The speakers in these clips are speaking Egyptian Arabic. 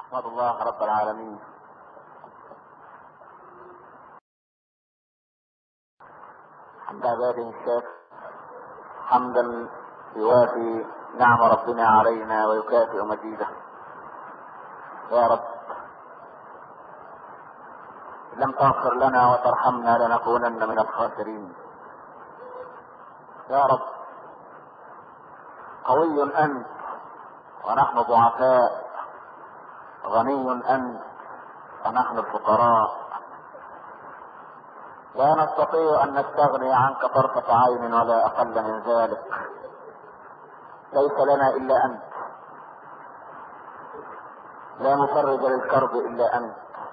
احمد الله رب العالمين حمد عباده الشاكر حمدا يوافي نعم ربنا علينا ويكافئ مزيده يا رب لم تغفر لنا وترحمنا لنكونن من الخاسرين يا رب قوي انت ونحن ضعفاء غني انت ونحن الفقراء لا نستطيع ان نستغني عنك طرفة عين ولا اقل من ذلك ليس لنا الا انت لا مفرج للكرب الا انت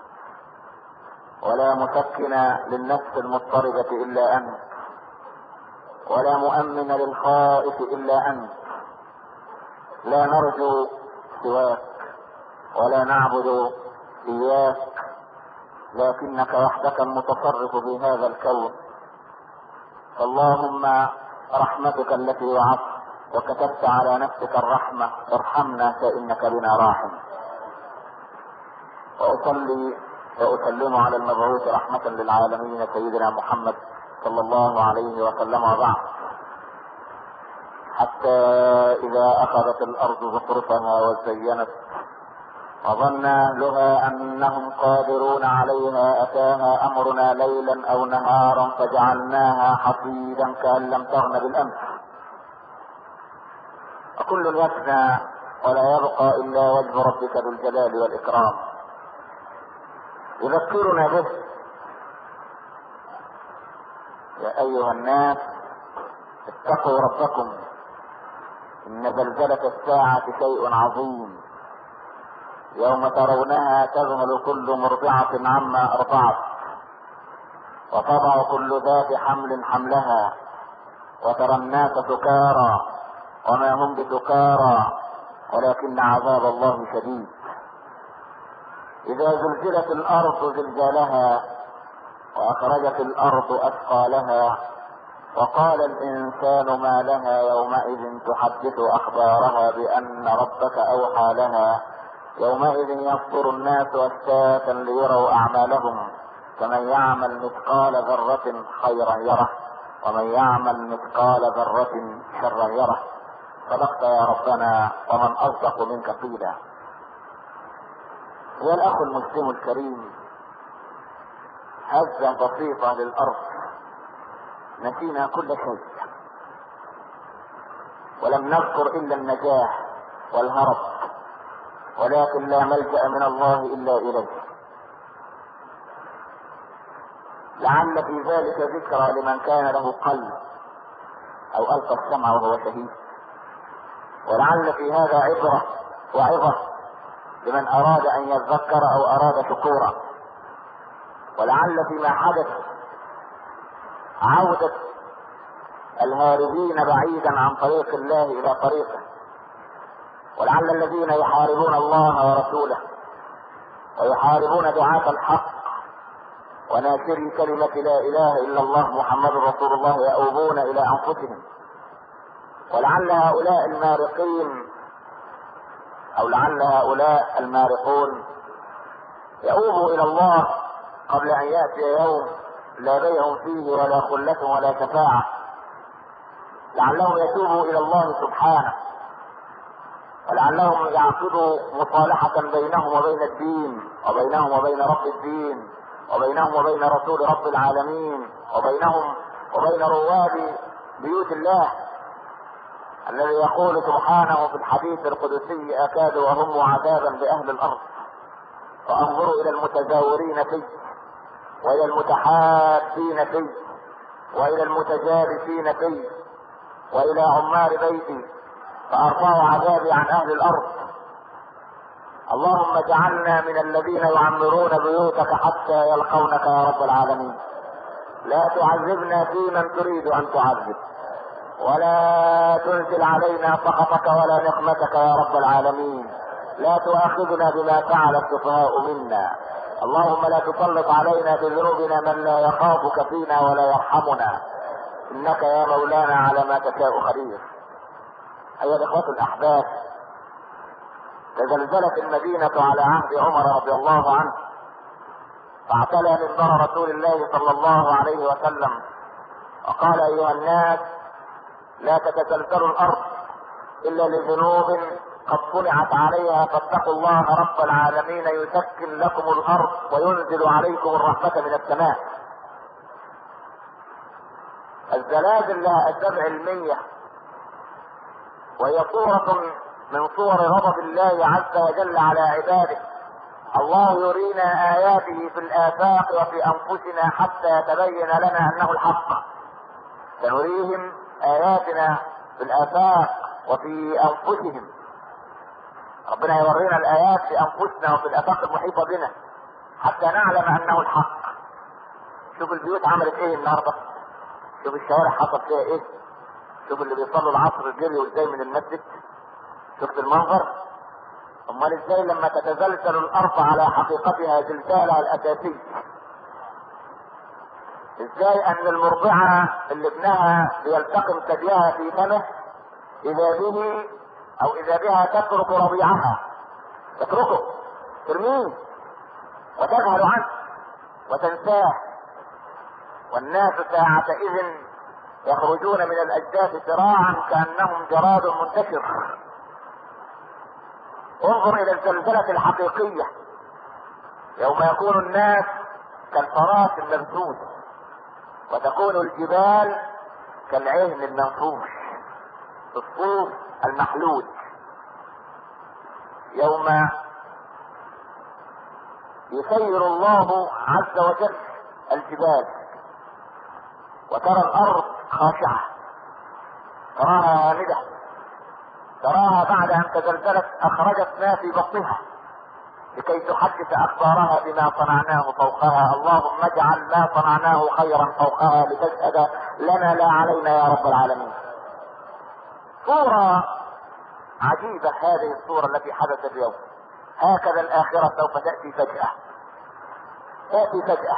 ولا مسكن للنفس المضطربة الا انت ولا مؤمن للخائف الا انت لا نرجو سواك ولا نعبد اياك لكنك وحدك المتصرف في هذا الكون اللهم رحمتك التي وعدت وكتبت على نفسك الرحمة ارحمنا فإنك بنا راحم وأصلي وأسلم على المبعوث رحمة للعالمين سيدنا محمد صلى الله عليه وسلم وبعد حتى إذا أخذت الأرض زخرفها وزينت وظن أهلها أنهم قادرون عليها أتاها أمرنا ليلا أو نهارا فجعلناها حصيدا كأن لم تغن بالأمس وكل يفنى ولا يبقى إلا وجه ربك ذو الجلال والإكرام يذكرنا به يا أيها الناس اتقوا ربكم إن زلزلة الساعة شيء عظيم يوم ترونها تذهل كل مرضعة عما أرضعت وتضع كل ذات حمل حملها وترى الناس سكارى وما هم بسكارى ولكن عذاب الله شديد إذا زلزلت الأرض زلزالها وأخرجت الأرض أثقالها وقال الإنسان ما لها يومئذ تحدث أخبارها بأن ربك أوحى لها يومئذ يصدر الناس أشتاتا ليروا أعمالهم فمن يعمل مثقال ذرة خيرا يره ومن يعمل مثقال ذرة شرا يره صدقت يا ربنا ومن أصدق منك قيلا يا الأخ المسلم الكريم هزة بسيطة للأرض نسينا كل شيء ولم نذكر إلا النجاح والهرب ولكن لا ملجأ من الله إلا إليه لعل في ذلك ذكرى لمن كان له قلب أو ألقى السمع وهو شهيد ولعل في هذا عبرة وعظة لمن أراد أن يذكر أو أراد شكورا ولعل فيما حدث عودة الهاربين بعيدا عن طريق الله إلى طريقه ولعل الذين يحاربون الله ورسوله ويحاربون دعاة الحق وناشري كلمة لا إله إلا الله محمد رسول الله يؤوبون إلى أنفسهم ولعل هؤلاء المارقين أو لعل هؤلاء المارقون يؤوبوا إلى الله قبل أن يأتي يوم لا بيع فيه ولا خلة ولا شفاعة لعلهم يتوبوا إلى الله سبحانه ولعلهم يعقدوا مصالحة بينهم وبين الدين وبينهم وبين رب الدين وبينهم وبين رسول رب العالمين وبينهم وبين رواد بيوت الله الذي يقول سبحانه في الحديث القدسي أكاد وهم عذابا بأهل الأرض وأنظر إلى المتزاورين فيه وإلى المتحابين فيه وإلى المتجالسين فيه وإلى عمار بيتي فأرفع عذابي عن أهل الأرض اللهم اجعلنا من الذين يعمرون بيوتك حتى يلقونك يا رب العالمين لا تعذبنا في من تريد أن تعذب ولا تنزل علينا سخطك ولا نقمتك يا رب العالمين لا تؤاخذنا بما فعل السفهاء منا اللهم لا تسلط علينا بذنوبنا من لا يخافك فينا ولا يرحمنا انك يا مولانا على ما تشاء خبير ايها الاخوه الاحباب تزلزلت المدينة على عهد عمر رضي الله عنه فاعتلى منبر رسول الله صلى الله عليه وسلم وقال ايها الناس لا تتزلزلوا الارض الا لذنوب قد صنعت عليها فاتقوا الله رب العالمين يسكن لكم الارض وينزل عليكم الرحمة من السماء الزلازل لها اسباب علمية وهي صورة من صور غضب الله عز وجل على عباده الله يرينا اياته في الافاق وفي انفسنا حتى يتبين لنا انه الحق سنريهم اياتنا في الافاق وفي انفسهم ربنا يورينا الايات في انفسنا وفي الافاق المحيطه بنا حتى نعلم انه الحق شوف البيوت عملت ايه النهارده شوف الشوارع حصل فيها ايه شوف اللي بيصلوا العصر جري وازاي من المسجد شفت المنظر امال ازاي لما تتزلزل الارض على حقيقتها زلزالها الاساسي ازاي ان المرضعة اللي ابنها بيلتقم ثديها في فمه اذا به او اذا بها تترك رضيعها تتركه ترميه وتذهل عنه وتنساه والناس ساعتئذ يخرجون من الاجداث سراعا كانهم جراد منتشر انظر الى الزلزلة الحقيقية يوم يكون الناس كالفراش المبثوث وتكون الجبال كالعهن المنفوش الصوف المحلول يوم يسير الله عز وجل الجبال وترى الارض خاشعة تراها هامدة تراها بعد ان تزلزلت اخرجت ما في بطنها لكي تحدث اخبارها بما صنعناه فوقها اللهم اجعل ما صنعناه خيرا فوقها لتشهد لنا لا علينا يا رب العالمين صورة عجيبة هذه الصورة التي حدثت اليوم هكذا الآخرة سوف تأتي فجأة تأتي فجأة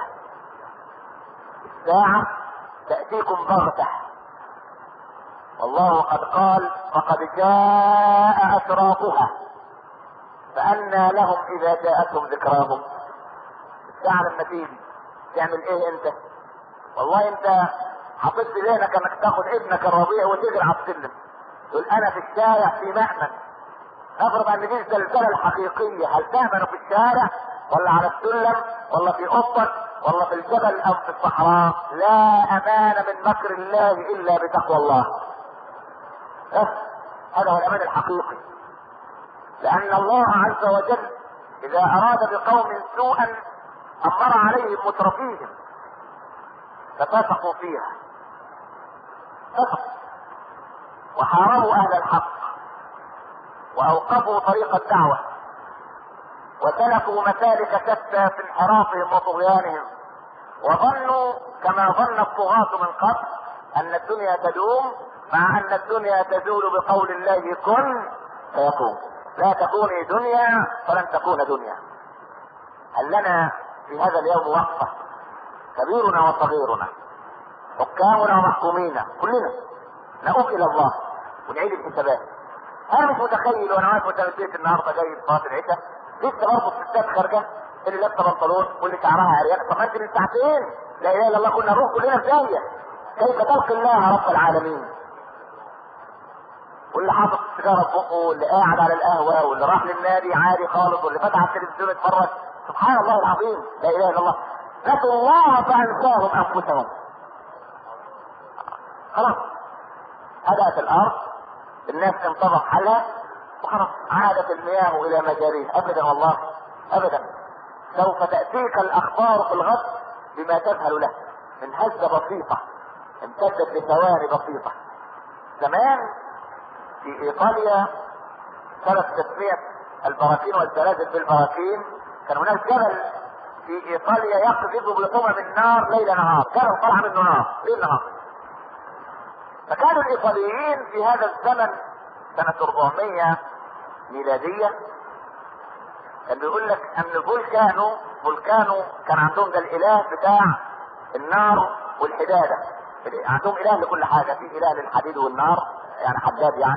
الساعة تأتيكم بغتة والله قد قال فقد جاء أشراطها فأنى لهم إذا جاءتهم ذكراهم الساعة لما تيجي تعمل إيه أنت؟ والله أنت حطيت في ذهنك إنك تاخد ابنك الرضيع وتجري على السلم تقول أنا في الشارع في مأمن نفرض أن دي الزلزلة الحقيقية هل تأمن في الشارع ولا على السلم ولا في أوضتك ولا في الجبل أو في الصحراء لا أمان من مكر الله إلا بتقوى الله بس هذا هو الامان الحقيقي لان الله عز وجل اذا اراد بقوم سوءا امر عليهم مترفيهم ففسقوا فيها فسقوا وحاربوا اهل الحق واوقفوا طريق الدعوه وسلكوا مسالك شتى في انحرافهم وطغيانهم وظنوا كما ظن الطغاة من قبل ان الدنيا تدوم مع ان الدنيا تزول بقول الله كن فيكون لا تكوني دنيا فلن تكون دنيا هل لنا في هذا اليوم وقفة كبيرنا وصغيرنا حكامنا ومحكومينا كلنا نؤوب الى الله ونعيد الحسابات انا مش متخيل وانا واقف قدام البيت النهارده جاي صلاه العشاء لسه برضه الستات خارجه اللي لابسه بنطلون واللي شعرها عريان طب ما انت من ساعتين لا اله الا الله كنا نروح كلنا في داهيه كيف تلقي الله رب العالمين واللي حاطط السيجاره في بقه واللي قاعد على القهوه واللي راح للنادي عادي خالص واللي فتح التلفزيون اتفرج سبحان الله العظيم لا اله الا الله نسوا الله فانساهم انفسهم خلاص هدأت الارض الناس انطبق حالها وخلاص عادت المياه الى مجاريها ابدا والله ابدا سوف تأتيك الاخبار في الغد بما تذهل له من هزة بسيطة امتدت لثواني بسيطة زمان في ايطاليا سبب تسمية البراكين والزلازل بالبراكين كان هناك جبل في ايطاليا يقذف بحمم النار ليل نهار كان طالع منه نار ليل نهار فكانوا الايطاليين في هذا الزمن سنة 400 ميلادية كان بيقول لك ان فولكانو فولكانو كان عندهم ده الاله بتاع النار والحدادة عندهم اله لكل حاجة في اله للحديد والنار يعني حداد يعني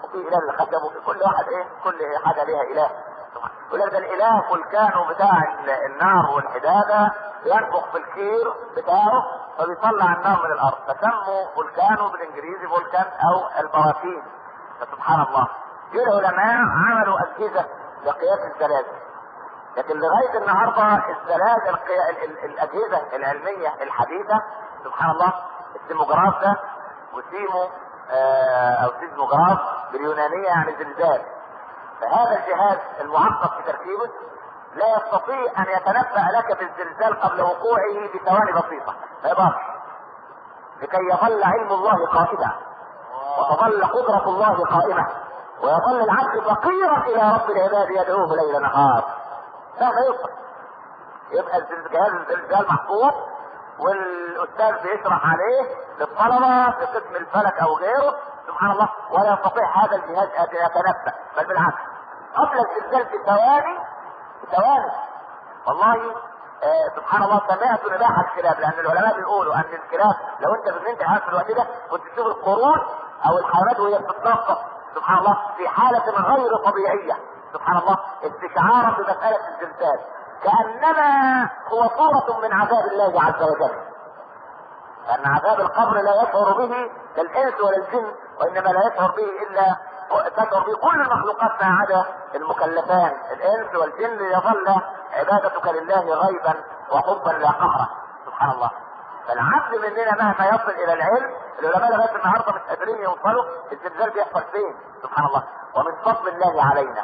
وفي اله للخشب وفي كل واحد ايه كل حاجه ليها اله يقول لك ده الاله فولكانو بتاع النار والحداده ينفخ في الكير بتاعه فبيطلع النار من الارض فسموا فولكانو بالانجليزي فولكان او البراكين فسبحان الله في العلماء عملوا اجهزه لقياس الزلازل لكن لغايه النهارده الزلازل الاجهزه العلميه الحديثه سبحان الله السيموجراف ده وسيمو آه او سيزموجراف باليونانيه يعني زلزال فهذا الجهاز المعقد في تركيبه لا يستطيع ان يتنبأ لك بالزلزال قبل وقوعه بثواني بسيطة ما يقدرش لكي يظل علم الله قائدا وتظل قدرة الله قائمة ويظل العبد فقيرا الى رب العباد يدعوه ليل نهار مهما يصبر يبقى جهاز الزلزال محفوظ والاستاذ بيشرح عليه للطلبه في قسم الفلك او غيره سبحان الله ولا يستطيع هذا الجهاز ان يتنبا بل بالعكس قبل الزلزال بثواني بثواني والله آه سبحان الله سمعت نباح الكلاب لان العلماء بيقولوا ان الكلاب لو انت في انت قاعد في الوقت ده كنت تشوف القرود او الحيوانات وهي بتتنطط سبحان الله في حالة غير طبيعية سبحان الله استشعارا بمسألة الزلزال كأنما هو صورة من عذاب الله عز وجل لأن عذاب القبر لا يشعر به لا الإنس ولا الجن وإنما لا يشعر به إلا تشعر به كل المخلوقات ما عدا المكلفان الإنس والجن يظل عبادتك لله غيبا وحبا لا قهرا سبحان الله فالعبد مننا مهما يصل الى العلم العلماء لغايه النهارده مش قادرين يوصلوا الزلزال بيحصل فين سبحان الله ومن فضل الله علينا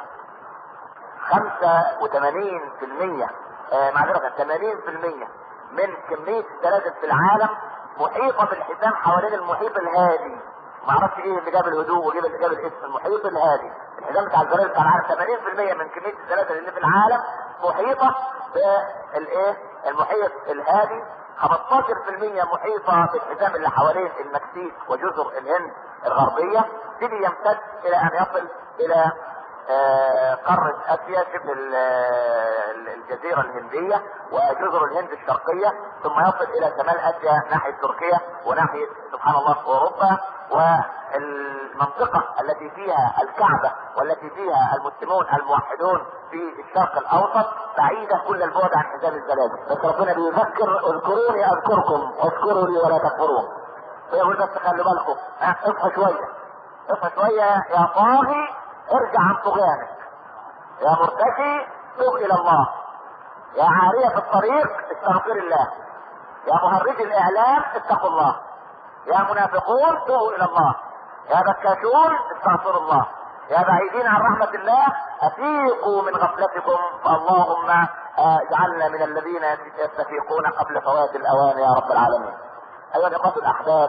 85% آه معذرة 80% من كمية الزلازل في العالم محيطة بالحزام حوالين المحيط الهادي ما اعرفش ايه اللي جاب الهدوء وجاب اللي جاب الاسم المحيط الهادي الحزام بتاع الزلازل بتاع العالم 80% من كمية الزلازل اللي في العالم محيطة بالايه المحيط الهادي 15% محيطة بالحزام اللي حوالين المكسيك وجزر الهند الغربية تبي يمتد الى ان يصل الى آه قارة اسيا شبه الجزيرة الهندية وجزر الهند الشرقية ثم يصل الى شمال اسيا ناحية تركيا وناحية سبحان الله اوروبا والمنطقة التي فيها الكعبة والتي فيها المسلمون الموحدون في الشرق الاوسط بعيدة كل البعد عن حزام الزلازل بس ربنا بيذكر اذكروني اذكركم واذكروا لي ولا تكفرون فيقول بس خلوا بالكم ها اصحى شوية اصحى شوية يا طاغي ارجع عن طغيانك يا مرتشي توب الى الله يا عارية في الطريق استغفر الله يا مهرج الاعلام اتقوا الله يا منافقون توبوا الى الله يا بكاشون استغفروا الله يا بعيدين عن رحمة الله افيقوا من غفلتكم فاللهم اجعلنا من الذين يستفيقون قبل فوات الاوان يا رب العالمين ايها الاخوة الاحباب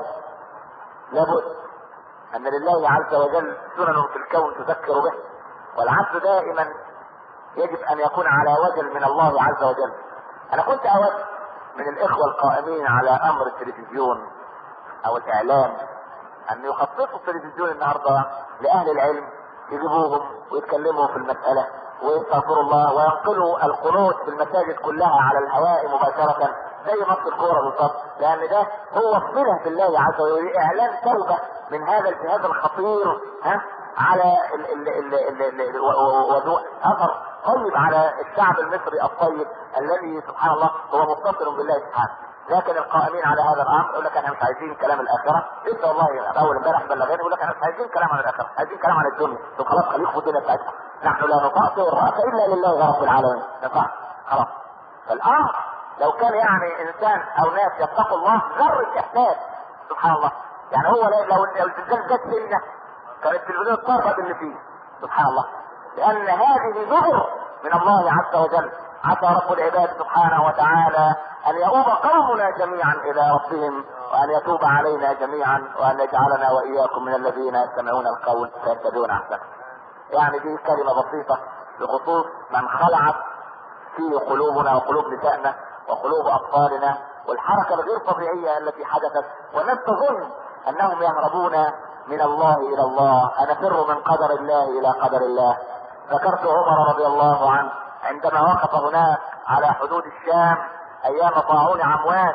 لابد ان لله عز وجل سنن في الكون تذكر به والعبد دائما يجب ان يكون على وجل من الله عز وجل انا كنت اود من الاخوة القائمين على امر التلفزيون او الاعلام ان يخصصوا التلفزيون النهارده لاهل العلم يجيبوهم ويتكلموا في المسألة ويستغفروا الله وينقلوا القنوت في المساجد كلها على الهواء مباشرة زي ماتش الكورة بالظبط لأن ده هو صلة بالله عز وجل إعلان توبة من هذا الجهاز الخطير ها على ال ال ال ال وضوء اثر طيب على الشعب المصري الطيب الذي سبحان الله هو متصل بالله سبحانه لكن القائمين على هذا الامر يقول لك احنا مش عايزين كلام الاخره لسه والله اول امبارح بلغاني يقول لك احنا مش عايزين كلام عن الاخره عايزين كلام عن الدنيا طب خلاص خليكم في الدنيا بتاعتكم نحن لا نطأطئ الراس الا لله رب العالمين نطأ خلاص فالامر لو كان يعني انسان او ناس يتقوا الله ذره احساس سبحان الله يعني هو لو لو الزلزال جت سنه كان التلفزيون اتطربق اللي فيه سبحان الله لان هذه نذر من الله عز وجل عسى رب العباد سبحانه وتعالى ان يؤوب قومنا جميعا الى ربهم وان يتوب علينا جميعا وان يجعلنا واياكم من الذين يستمعون القول فيتبعون احسنه. يعني دي كلمه بسيطه بخصوص من خلعت في قلوبنا وقلوب نسائنا وقلوب اطفالنا والحركه الغير طبيعيه التي حدثت والناس تظن انهم يهربون من الله الى الله انفر من قدر الله الى قدر الله ذكرت عمر رضي الله عنه عندما وقف هناك على حدود الشام ايام طاعون عمواس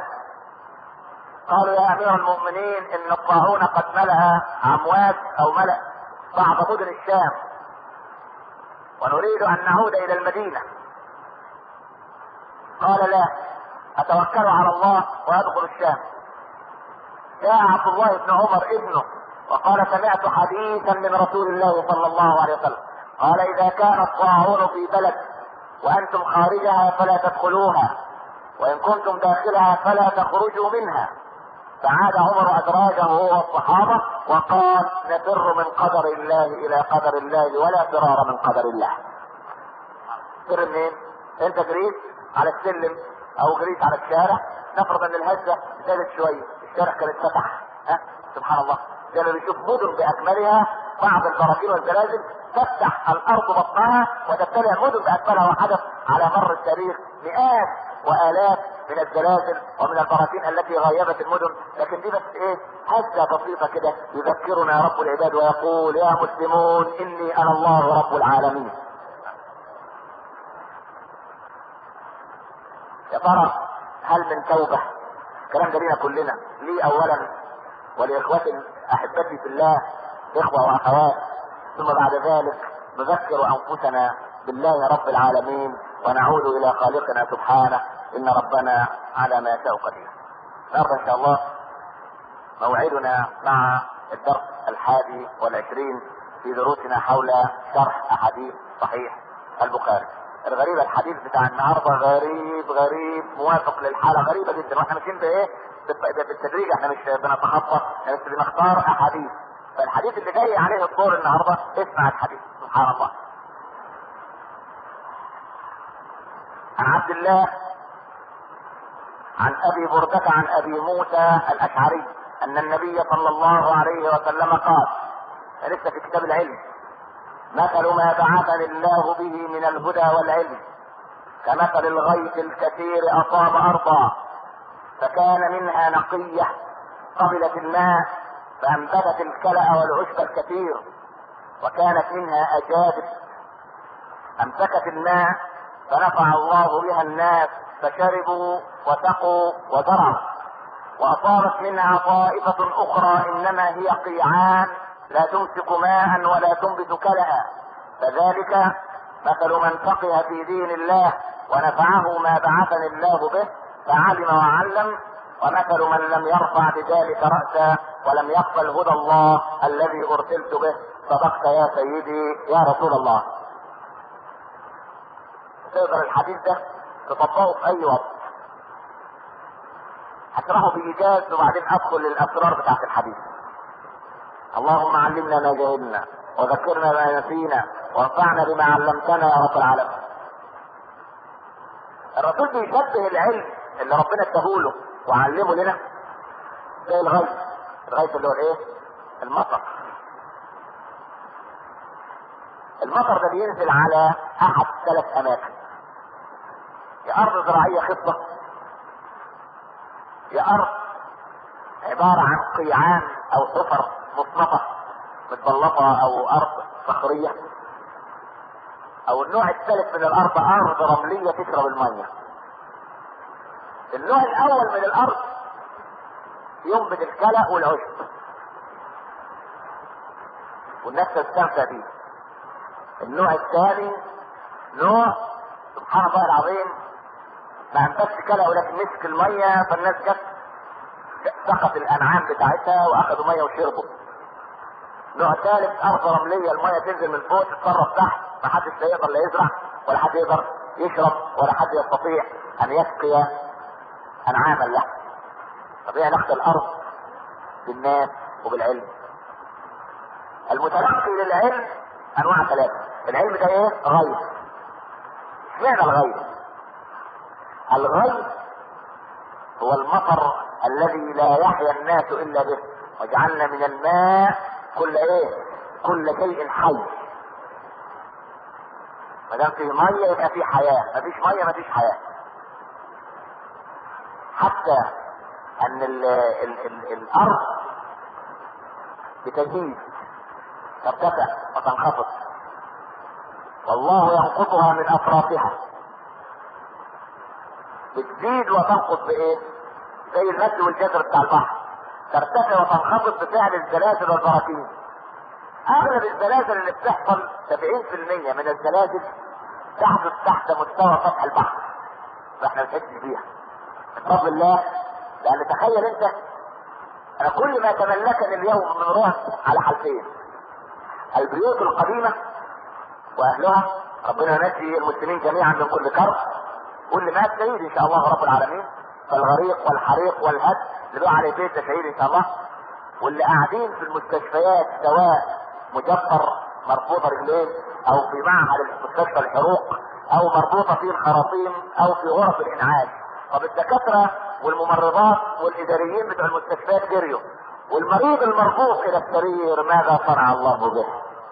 قالوا يا امير المؤمنين ان الطاعون قد ملأ عمواس او ملأ بعض مدن الشام ونريد ان نعود الى المدينة قال لا اتوكل على الله وادخل الشام جاء عبد الله بن عمر ابنه وقال سمعت حديثا من رسول الله صلى الله عليه وسلم قال اذا كان الطاعون في بلد وانتم خارجها فلا تدخلوها وان كنتم داخلها فلا تخرجوا منها فعاد عمر ادراجه هو والصحابه وقال نفر من قدر الله الى قدر الله ولا فرار من قدر الله. فر منين؟ انت جريت على السلم او جريت على الشارع نفرض ان الهزه زادت شويه، الشارع كان اتفتح ها سبحان الله زي ما بنشوف مدن باكملها بعض البراكين والزلازل تفتح الارض بطنها وتبتلع مدن باكملها وحدث على مر التاريخ مئات والاف من الزلازل ومن البراكين التي غيبت المدن لكن دي بس ايه هزه بسيطه كده يذكرنا رب العباد ويقول يا مسلمون اني انا الله رب العالمين يا ترى هل من توبه الكلام ده لينا كلنا لي اولا ولاخوتي احبتي في الله اخوه واخوات ثم بعد ذلك نذكر انفسنا بالله رب العالمين ونعود الى خالقنا سبحانه ان ربنا على ما يشاء قدير. النهارده ان شاء الله موعدنا مع الدرس الحادي والعشرين في دروسنا حول شرح احاديث صحيح البخاري. الغريب الحديث بتاع النهارده غريب غريب موافق للحاله غريبه جدا واحنا ماشيين بايه؟ بالتدريج احنا مش بنتخطى احنا بس بنختار احاديث. فالحديث اللي جاي عليه الدور النهارده اسمع الحديث سبحان الله. عن عبد الله عن ابي بردة عن ابي موسى الاشعري ان النبي صلى الله عليه وسلم قال لسه في كتاب العلم مثل ما بعثني الله به من الهدى والعلم كمثل الغيث الكثير اصاب ارضا فكان منها نقية قبلت الماء فانبتت الكلأ والعشب الكثير وكانت منها اجادب امسكت الماء فنفع الله بها الناس فشربوا وسقوا وزرعوا واصابت منها طائفة اخرى انما هي قيعان لا تمسك ماء ولا تنبت كلأ فذلك مثل من فقه في دين الله ونفعه ما بعثني الله به فعلم وعلم ومثل من لم يرفع بذلك رأسا ولم يقبل هدى الله الذي ارسلت به صدقت يا سيدي يا رسول الله تقدر الحديث ده تطبقه في اي وقت هشرحه بايجاز وبعدين ادخل للاسرار بتاعت الحديث اللهم علمنا ما جهلنا وذكرنا ما نسينا وانفعنا بما علمتنا يا رب العالمين الرسول بيشبه العلم اللي ربنا اداهوله وعلمه لنا زي الغيث الغيث اللي هو الايه المطر المطر ده بينزل على احد ثلاث اماكن يا ارض زراعيه خصبه يا ارض عباره عن قيعان او حفر مصنفه متبلطه او ارض صخريه او النوع الثالث من الارض ارض رمليه تشرب الميه النوع الاول من الارض ينبت الكلى والعشب والناس تستمتع بيه النوع الثاني نوع سبحان الله العظيم ما انبتش كلى ولكن مسك الميه فالناس جت سقط الانعام بتاعتها واخذوا ميه وشربوا نوع ثالث ارض رمليه الميه تنزل من فوق تتصرف تحت ما حدش لا يقدر لا يزرع ولا حد يقدر يشرب ولا حد يستطيع ان يسقي انعاما له طب ايه علاقه الارض بالناس وبالعلم المتلقي للعلم انواع ثلاثه العلم ده ايه غيب اشمعنى الغيب الغيب هو المطر الذي لا يحيا الناس الا به وجعلنا من الماء كل ايه كل شيء حي ما دام فيه ميه يبقى فيه حياه مفيش ميه مفيش حياه حتى ان ال ال ال الارض بتزيد ترتفع وتنخفض والله ينقضها من اطرافها بتزيد وتنقض بايه زي المد والجزر بتاع البحر ترتفع وتنخفض بفعل الزلازل والبراكين اغلب الزلازل اللي بتحصل 70% من الزلازل تحدث تحت مستوى سطح البحر فاحنا ما بنحسش بيها بفضل الله لان تخيل انت انا كل ما تملكني اليوم من روح على حالتين البيوت القديمة واهلها ربنا ينجي المسلمين جميعا من كل كرب واللي مات شهيد ان شاء الله رب العالمين فالغريق والحريق والهد اللي بقى عليه بيت ده شهيد ان شاء الله واللي قاعدين في المستشفيات سواء مجبر مربوطة رجلين او في معهد مستشفى الحروق او مربوطة فيه الخراطيم او في غرف الانعاش طب الدكاترة والممرضات والاداريين بتوع المستشفيات جريوا والمريض المربوط الى السرير ماذا صنع الله به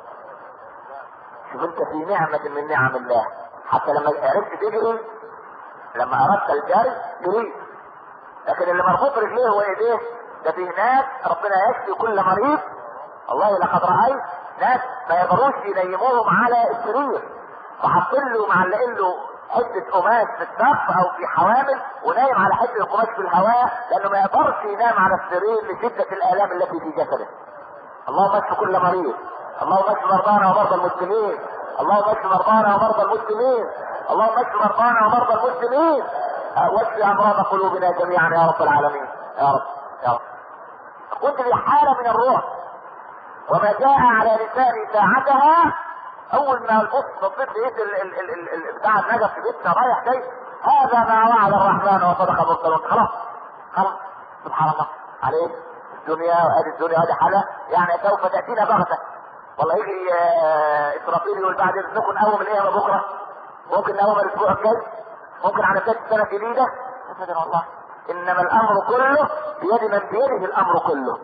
شوف انت في نعمة من نعم الله حتى لما عرفت تجري لما اردت الجري جريت لكن اللي مربوط رجليه وايديه ده في ناس ربنا يشفي كل مريض والله لقد رايت ناس ما يقدروش ينيموهم على السرير فحاطين له معلقين له حته قماش في السقف او في حوامل ونايم على حته القماش في الهواء لانه ما يقدرش ينام على السرير لشده الالام التي في جسده. اللهم اشف كل مريض. اللهم اشف مرضانا ومرضى المسلمين. اللهم اشف مرضانا ومرضى المسلمين. اللهم اشف مرضانا ومرضى المسلمين. واشف امراض قلوبنا جميعا يا رب العالمين. يا رب يا رب. كنت في حاله من الروح وما جاء على لساني ساعتها اول ما البص بصيت لقيت ال- ال- ال- ال- ال- بتاع النجف في بيتنا رايح جاي هذا ما وعد الرحمن وصدق المرسلون خلاص خلاص سبحان الله عليه الدنيا وهذه الدنيا وهذه حالة يعني سوف تأتينا بغتة والله يجي آه، اسرافيل يقول بعد اذنكم نقوم الايه بكره ممكن نقوم الاسبوع الجاي ممكن على بدايه سنه جديده ابدا والله انما الامر كله بيد من بيده الامر كله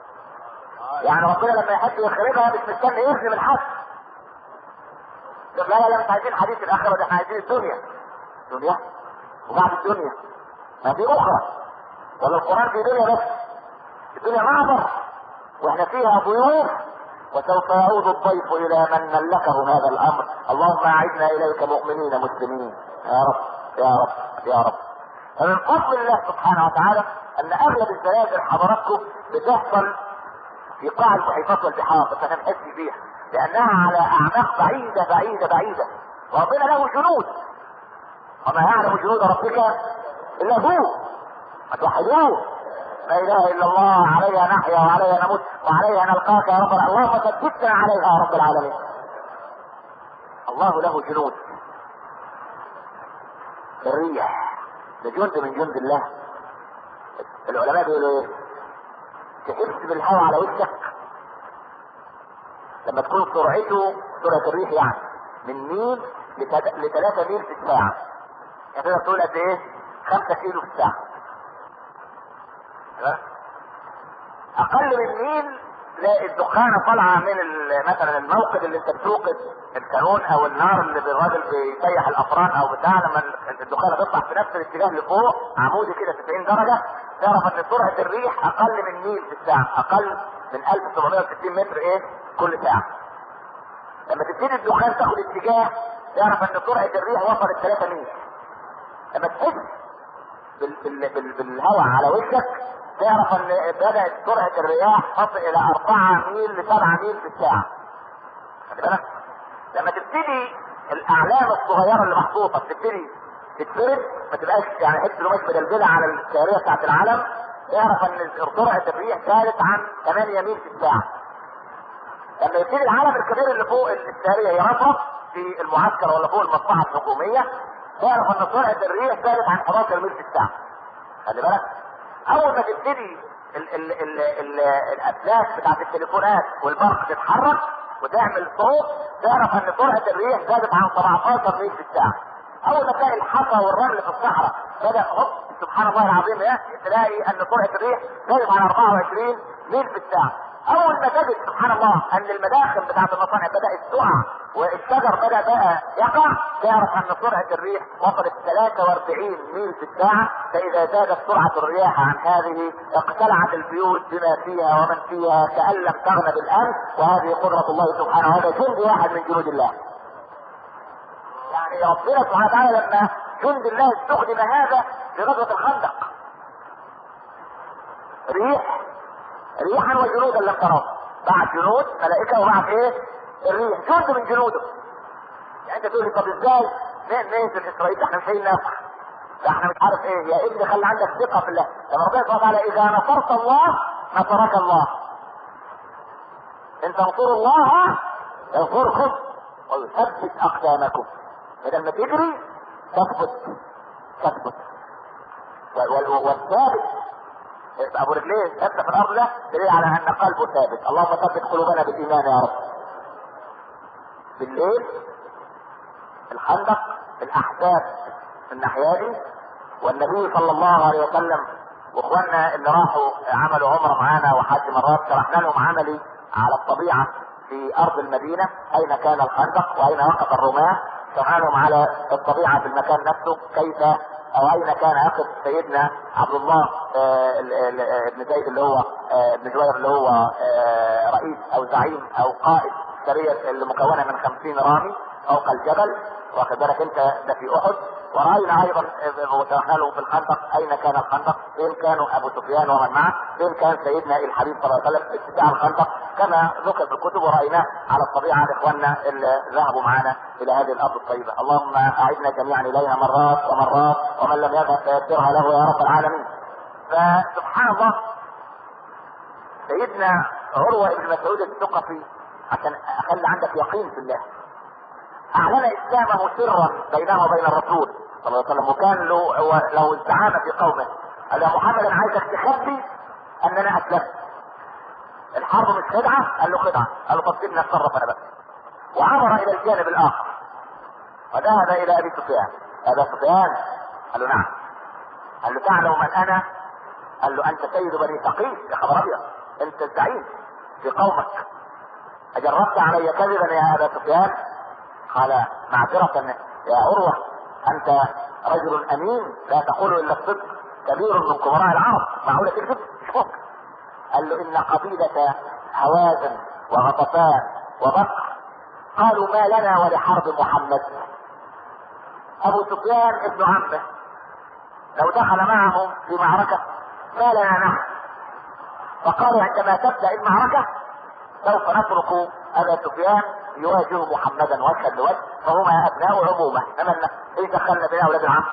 يعني ربنا لما يحب يخرجها مش مستني يذنب الحد لا لا لا مش عايزين حديث الاخره ده احنا عايزين الدنيا دنيا وبعد الدنيا ما في اخرى ولا القران في دنيا بس الدنيا معبر واحنا فيها ضيوف وسوف يعود الضيف الى من ملكه هذا الامر اللهم اعدنا اليك مؤمنين مسلمين يا رب يا رب يا رب فمن فضل الله سبحانه وتعالى ان اغلب الزلازل حضراتكم بتحصل في قاع المحيطات والبحار بس انا بحس بيها لانها على اعماق بعيده بعيده بعيده وربنا له جنود وما يعلم جنود ربك الا هو ما توحدوه لا اله الا الله عليها نحيا وعليها نموت وعليها نلقاك يا رب العالمين. اللهم ثبتنا عليها يا رب العالمين الله له جنود الريح ده جند من جند الله العلماء بيقولوا ايه تحس بالهواء على وشك لما تكون سرعته سرعة الريح يعني من ميل لثلاثة ميل في الساعة يعني تقدر تقول قد ايه؟ خمسة كيلو في الساعة ها؟ أقل من ميل تلاقي الدخانة طالعة من ال- مثلا الموقد اللي انت بتوقد الكانون او النار اللي الراجل بيسيح الافران او بتاع لما ال- الدخانة تطلع في نفس الاتجاه لفوق عمودي كده 90 درجة تعرف ان سرعة الريح اقل من ميل في الساعة اقل من 1760 متر ايه كل ساعة لما تبتدي الدخان تاخد اتجاه تعرف ان سرعة الريح وصلت 3 ميل لما تحس بال... بال... بال... بالهواء على وشك تعرف ان بدأت سرعة الرياح تصل الى 4 ميل ل 7 ميل في الساعة خلي بالك لما تبتدي الاعلام الصغيرة اللي محطوطة بتبتدي تتفرد ما تبقاش يعني حته قماش مدلدله على السياريه بتاعت العلم اعرف ان سرعه الريح زادت عن 8 ميل في الساعه. لما يبتدي العلم الكبير اللي فوق السياريه يرفرف في المعسكر ولا فوق المصلحه الحكوميه تعرف ان سرعه الريح زادت عن 11 ميل في الساعه. خلي بالك اول ما تبتدي ال ال ال ال الاسلاك بتاعت التليفونات والبرق تتحرك وتعمل صوت تعرف ان سرعه الريح زادت عن 17 ميل في الساعه. اول ما تلاقي الحصى والرمل في الصحراء بدا هوب سبحان الله العظيم يا تلاقي ان سرعه الريح زادت عن 24 ميل في الساعه. اول ما تجد سبحان الله ان المداخل بتاعت المصانع بدات تقع والشجر بدا بقى يقع تعرف ان سرعه الريح وصلت 43 ميل في الساعه فاذا زادت سرعه الرياح عن هذه اقتلعت البيوت بما فيها ومن فيها كان لم تغن بالامس وهذه قدره الله سبحانه وهذا جند واحد من جنود الله. يعني ربنا سبحانه وتعالى لما جند الله استخدم هذا في غزوه الخندق. ريح ريحا وجنودا لم تروها بعت جنود ملائكه وبعت ايه؟ الريح جند من جنوده يعني انت تقول لي طب ازاي ننزل اسرائيل احنا مش هننافع ده احنا مش عارف ايه يا ابني خلي عندك ثقه في الله لما ربنا سبحانه وتعالى اذا نصرت الله نصرك الله ان تنصروا الله ينصركم ويثبت اقدامكم بدل ما تجري تثبت تثبت والثابت ابو رجلين ثابته في الارض ده دليل على ان قلبه ثابت اللهم ثبت قلوبنا بالايمان يا رب بالليل الخندق الاحزاب الناحيه دي والنبي صلى الله عليه وسلم واخواننا اللي راحوا عملوا عمره معانا وحج مرات شرحنا لهم عملي على الطبيعه في ارض المدينه اين كان الخندق واين وقف الرماه شرحنا لهم على الطبيعه في المكان نفسه كيف او اين كان يقف سيدنا عبد الله ابن زيد اللي هو ابن جوير اللي هو رئيس او زعيم او قائد السريه اللي مكونه من خمسين رامي فوق الجبل واخد بالك انت ده في احد وراينا ايضا وترحلوا في الخندق اين كان الخندق فين كانوا ابو سفيان ومن معه فين كان سيدنا الحبيب صلى الله عليه وسلم في اتساع الخندق كما ذكر في الكتب ورايناه على الطبيعه لاخواننا اللي ذهبوا معنا الى هذه الارض الطيبه اللهم اعدنا جميعا اليها مرات ومرات ومن لم يذهب فيسرها له يا رب العالمين فسبحان الله سيدنا عروه بن مسعود الثقفي عشان اخلي عندك يقين في الله اعلن اسلامه سرا بينه وبين الرسول صلى الله عليه وسلم وكان له له الزعامه في قومه قال يا محمد انا عايزك تخبي ان انا اسلمت الحرب مش خدعه قال له خدعه قال له طب سيبني اتصرف انا بس وعبر الى الجانب الاخر وذهب الى ابي سفيان ابا سفيان قال له نعم قال له تعلم من انا قال له انت سيد بني ثقيف يا خبر ابيض انت الزعيم في قومك اجربت علي كذبا يا ابا سفيان قال معذرة يا عروة أنت رجل أمين لا تقول إلا الصدق كبير من كبراء العرب معقولة تكذب مش ممكن قال له إن قبيلة هوازن وغطفان وبكر قالوا ما لنا ولحرب محمد أبو سفيان ابن عمه لو دخل معهم في معركة ما لنا نحن فقالوا عندما تبدأ المعركة سوف نترك أبا سفيان يواجه محمدا وجها لوجه فهما ابناء عمومه انما ايه دخلنا بين اولاد العم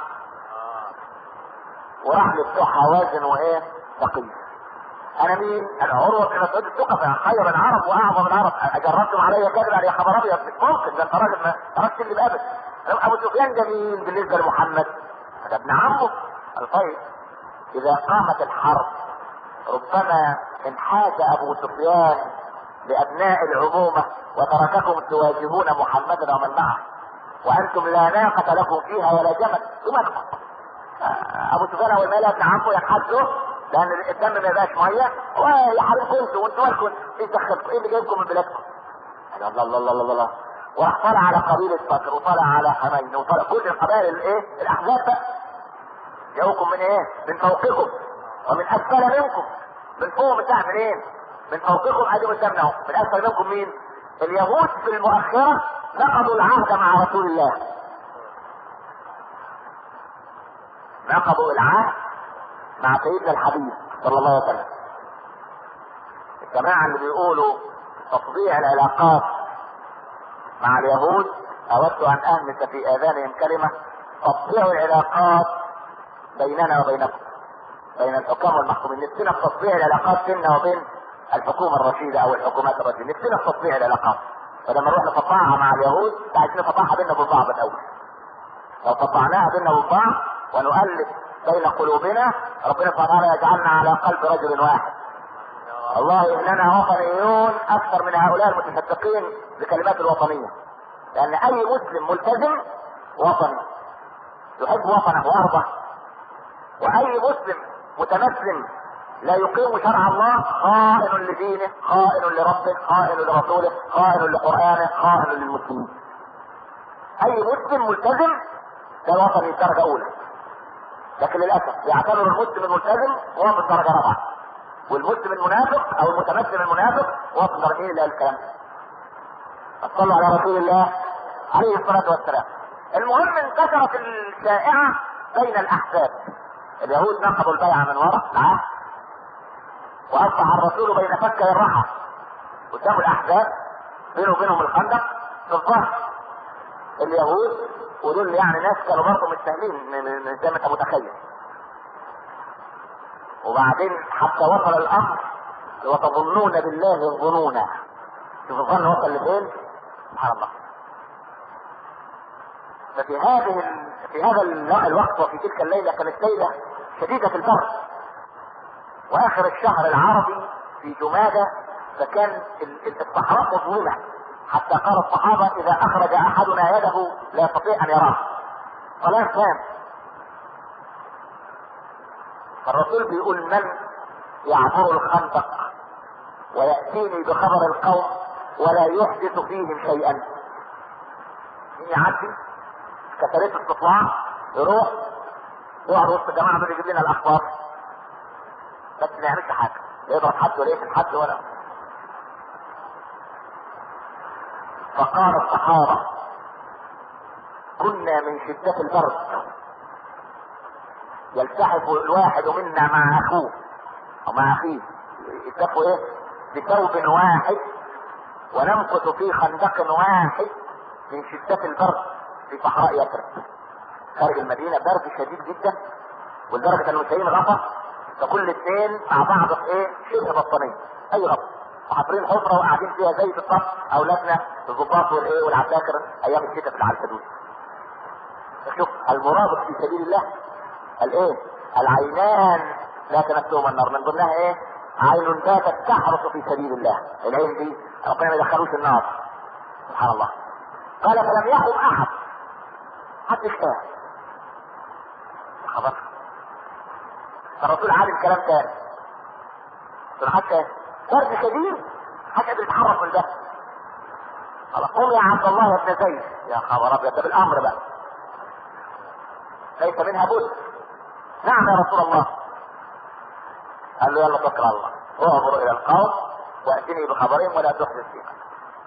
وراح لبتوع حوازن وايه ثقيل انا مين؟ انا عروه بن مسعود الثقفي خير العرب واعظم العرب اجربتم علي كذبا يا خبر ابيض مش ممكن ده انت راجل ما تركت اللي بابد ابو سفيان جميل بالنسبه لمحمد ده ابن عمه قال طيب اذا قامت الحرب ربما انحاز ابو سفيان لابناء العمومه وترككم تواجهون محمدا ومن معه وانتم لا ناقه لكم فيها ولا جمل يمكن ابو سفيان اول ما يلاقي ابن عمه ينحازه لان الدم ما يبقاش ميه ويا حبيبكم انتوا وانتوا مالكم ايه دخلكم ايه اللي جايبكم من بلادكم؟ الله الله الله الله الله وراح طالع على قبيله بكر وطالع على حنين وطالع كل القبائل الايه؟ الاحزاب بقى جاوكم من ايه؟ من فوقكم ومن اسفل منكم من فوق بتاع منين؟ من فوقكم ادي قدامنا من اسفل منكم مين؟ اليهود في المؤخرة نقضوا العهد مع رسول الله نقضوا العهد مع سيدنا الحبيب صلى الله عليه وسلم الجماعة اللي بيقولوا تطبيع العلاقات مع اليهود أود أن أهمس في آذانهم كلمة تطبيع العلاقات بيننا وبينكم بين الحكام والمحكومين نفسنا في تطبيع العلاقات بيننا وبين الحكومة الرشيدة أو الحكومات الرشيدة نفسنا في تطبيع العلاقات فلما نروح نقطعها مع اليهود عايزين نقطعها بيننا وبين بعض الأول لو قطعناها بيننا وبين بعض ونؤلف بين قلوبنا ربنا سبحانه وتعالى يجعلنا على قلب رجل واحد الله اننا وطنيون اكثر من هؤلاء المتصدقين بكلمات الوطنيه لان اي مسلم ملتزم وطني يحب وطنه وارضه واي مسلم متمسلم لا يقيم شرع الله خائن لدينه خائن لربه خائن لرسوله خائن لقرانه خائن للمسلمين اي مسلم ملتزم ده وطني درجه اولى لكن للاسف يعتبر المسلم الملتزم هو في الدرجه رابعه والمسلم المنافق او المتمثل المنافق هو في الدرجه اللي الكلام صلى على رسول الله عليه الصلاه والسلام المهم انتشرت الشائعه بين الاحزاب اليهود نقضوا البيعه من وراء العهد واصبح الرسول بين فكي الرحى قدام الاحزاب بينه وبينهم الخندق في الظهر اليهود ودول يعني ناس كانوا برضه مش سهلين زي ما انت متخيل وبعدين حتى وصل الامر وتظنون بالله الظنونا شوف الظن وصل لفين سبحان الله ففي هذه في هذا الوقت وفي تلك الليله كانت ليله شديده البرد واخر الشهر العربي في جماده فكان الصحراء مظلمه حتى قال الصحابه اذا اخرج احدنا يده لا يستطيع ان يراه صلاه كام فالرسول بيقول من يعبر الخندق ويأتيني بخبر القوم ولا يحدث فيهم شيئا مين يعدي كتلات استطلاع يروح يقعد وسط الجماعه دول يجيب لنا الاخبار بس ما يعملش حاجه لا يضرب حد ولا يقتل حد ولا فقال الصحابه كنا من شده البرد يلتحف الواحد منا مع اخوه او مع اخيه يلتفوا ايه بثوب واحد ونمكث في خندق واحد من شدة البرد في صحراء يثرب خارج المدينة برد شديد جدا ولدرجة ان المسلمين غطى فكل اثنين مع بعض في ايه شبه بطانية اي غطا وحاطين حفرة وقاعدين فيها زي في الصف اولادنا الضباط والايه والعساكر ايام الشتاء في العلكدود شوف المرابط في سبيل الله الايه العينان لا تمسهما النار من ضمنها ايه عين باتت تحرس في سبيل الله العين دي ربنا ما يدخلوش النار سبحان الله قال فلم يقم احد حد يشتغل خبر الرسول عالم كلام تاني حتى فرد شديد حتى قادر يتحرك من ده قال قم يا عبد الله يا ابن زيد يا خبر ابيض ده بالامر بقى ليس منها بد نعم يا رسول الله قال له يلا توكل على الله اعبر الى القوم واتني بخبرهم ولا تحدث فيهم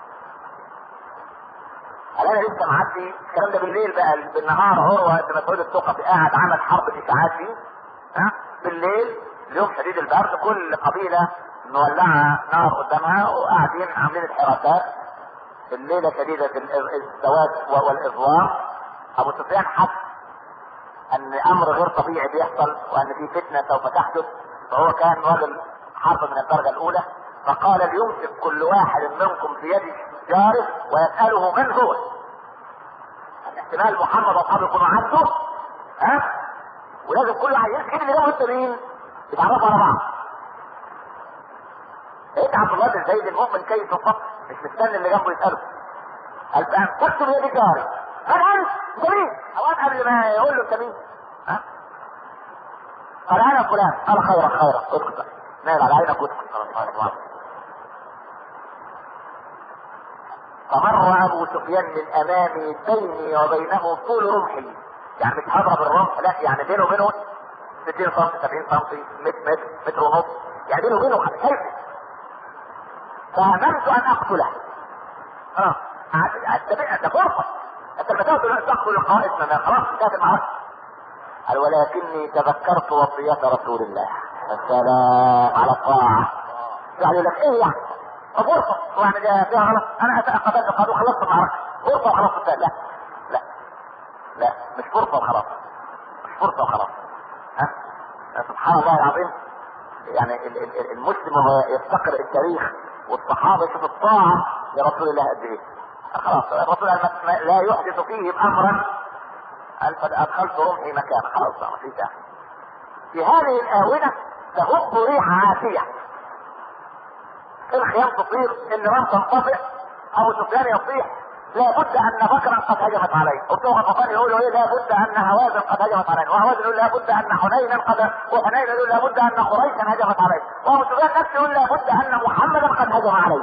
قال انا لسه معدي الكلام ده بالليل بقى بالنهار عروه بن مسعود الثقفي قاعد عمل حرب اشاعات فيه ها بالليل اليوم شديد البرد كل قبيله مولعه نار قدامها وقاعدين عاملين الحراسات الليله شديده السواد والاظلام ابو سفيان حس ان امر غير طبيعي بيحصل وان في فتنه سوف تحدث فهو كان رجل حرب من الدرجه الاولى فقال ليمسك كل واحد منكم في يد جاره ويساله من هو احتمال محمد واصحابه يكونوا عنده ها ولازم كل واحد يمسك اللي جنبه انت مين يتعرفوا على بعض انت عبد الله بن زيد المؤمن كيف الصف مش مستني اللي جنبه يساله قال فان تكتب يد جاري من انت انت مين اوقات قبل ما يقول له انت مين ها قال انا فلان قال خيرا خيرا اسكت نال على عينك اسكت فمر ابو سفيان من امامي بيني وبينه طول رمحي يعني مش هضرب الرمح لا يعني بينه وبينه 60 سم 70 سم 100 متر متر ونص يعني بينه وبينه شايف فهممت ان اقتله اه ده فرصه انت لما تاخد تقتل القائد ما خلاص انتهت المعركه قال ولكني تذكرت وصية رسول الله السلام على الطاعة يعني يقول لك ايه يعني فرصة يعني ده فيها غلط انا قبلت قالوا خلصت المعركة فرصة وخلاص لا لا لا مش فرصة وخلاص مش فرصة وخلاص ها سبحان الله العظيم يعني المسلم وهو يفتقر التاريخ والصحابة يشوف الطاعة لرسول الله قد ايه خلاص الرسول لا يحدث فيهم امرا قال قد ادخلت رمحي مكانه خلاص بقى في داعي في هذه الاونه تهب ريح عاتيه الخيام تطير النيران تنطفئ ابو سفيان يصيح لابد ان بكرا قد هجمت عليه وبتوع غطفان يقولوا ايه لابد ان هوازن قد هجمت عليه وهوازن يقول لابد ان حنينا قد وحنين يقول لابد ان قريشا هجمت عليه وابو سفيان نفسه يقول لابد ان محمدا قد هجم عليه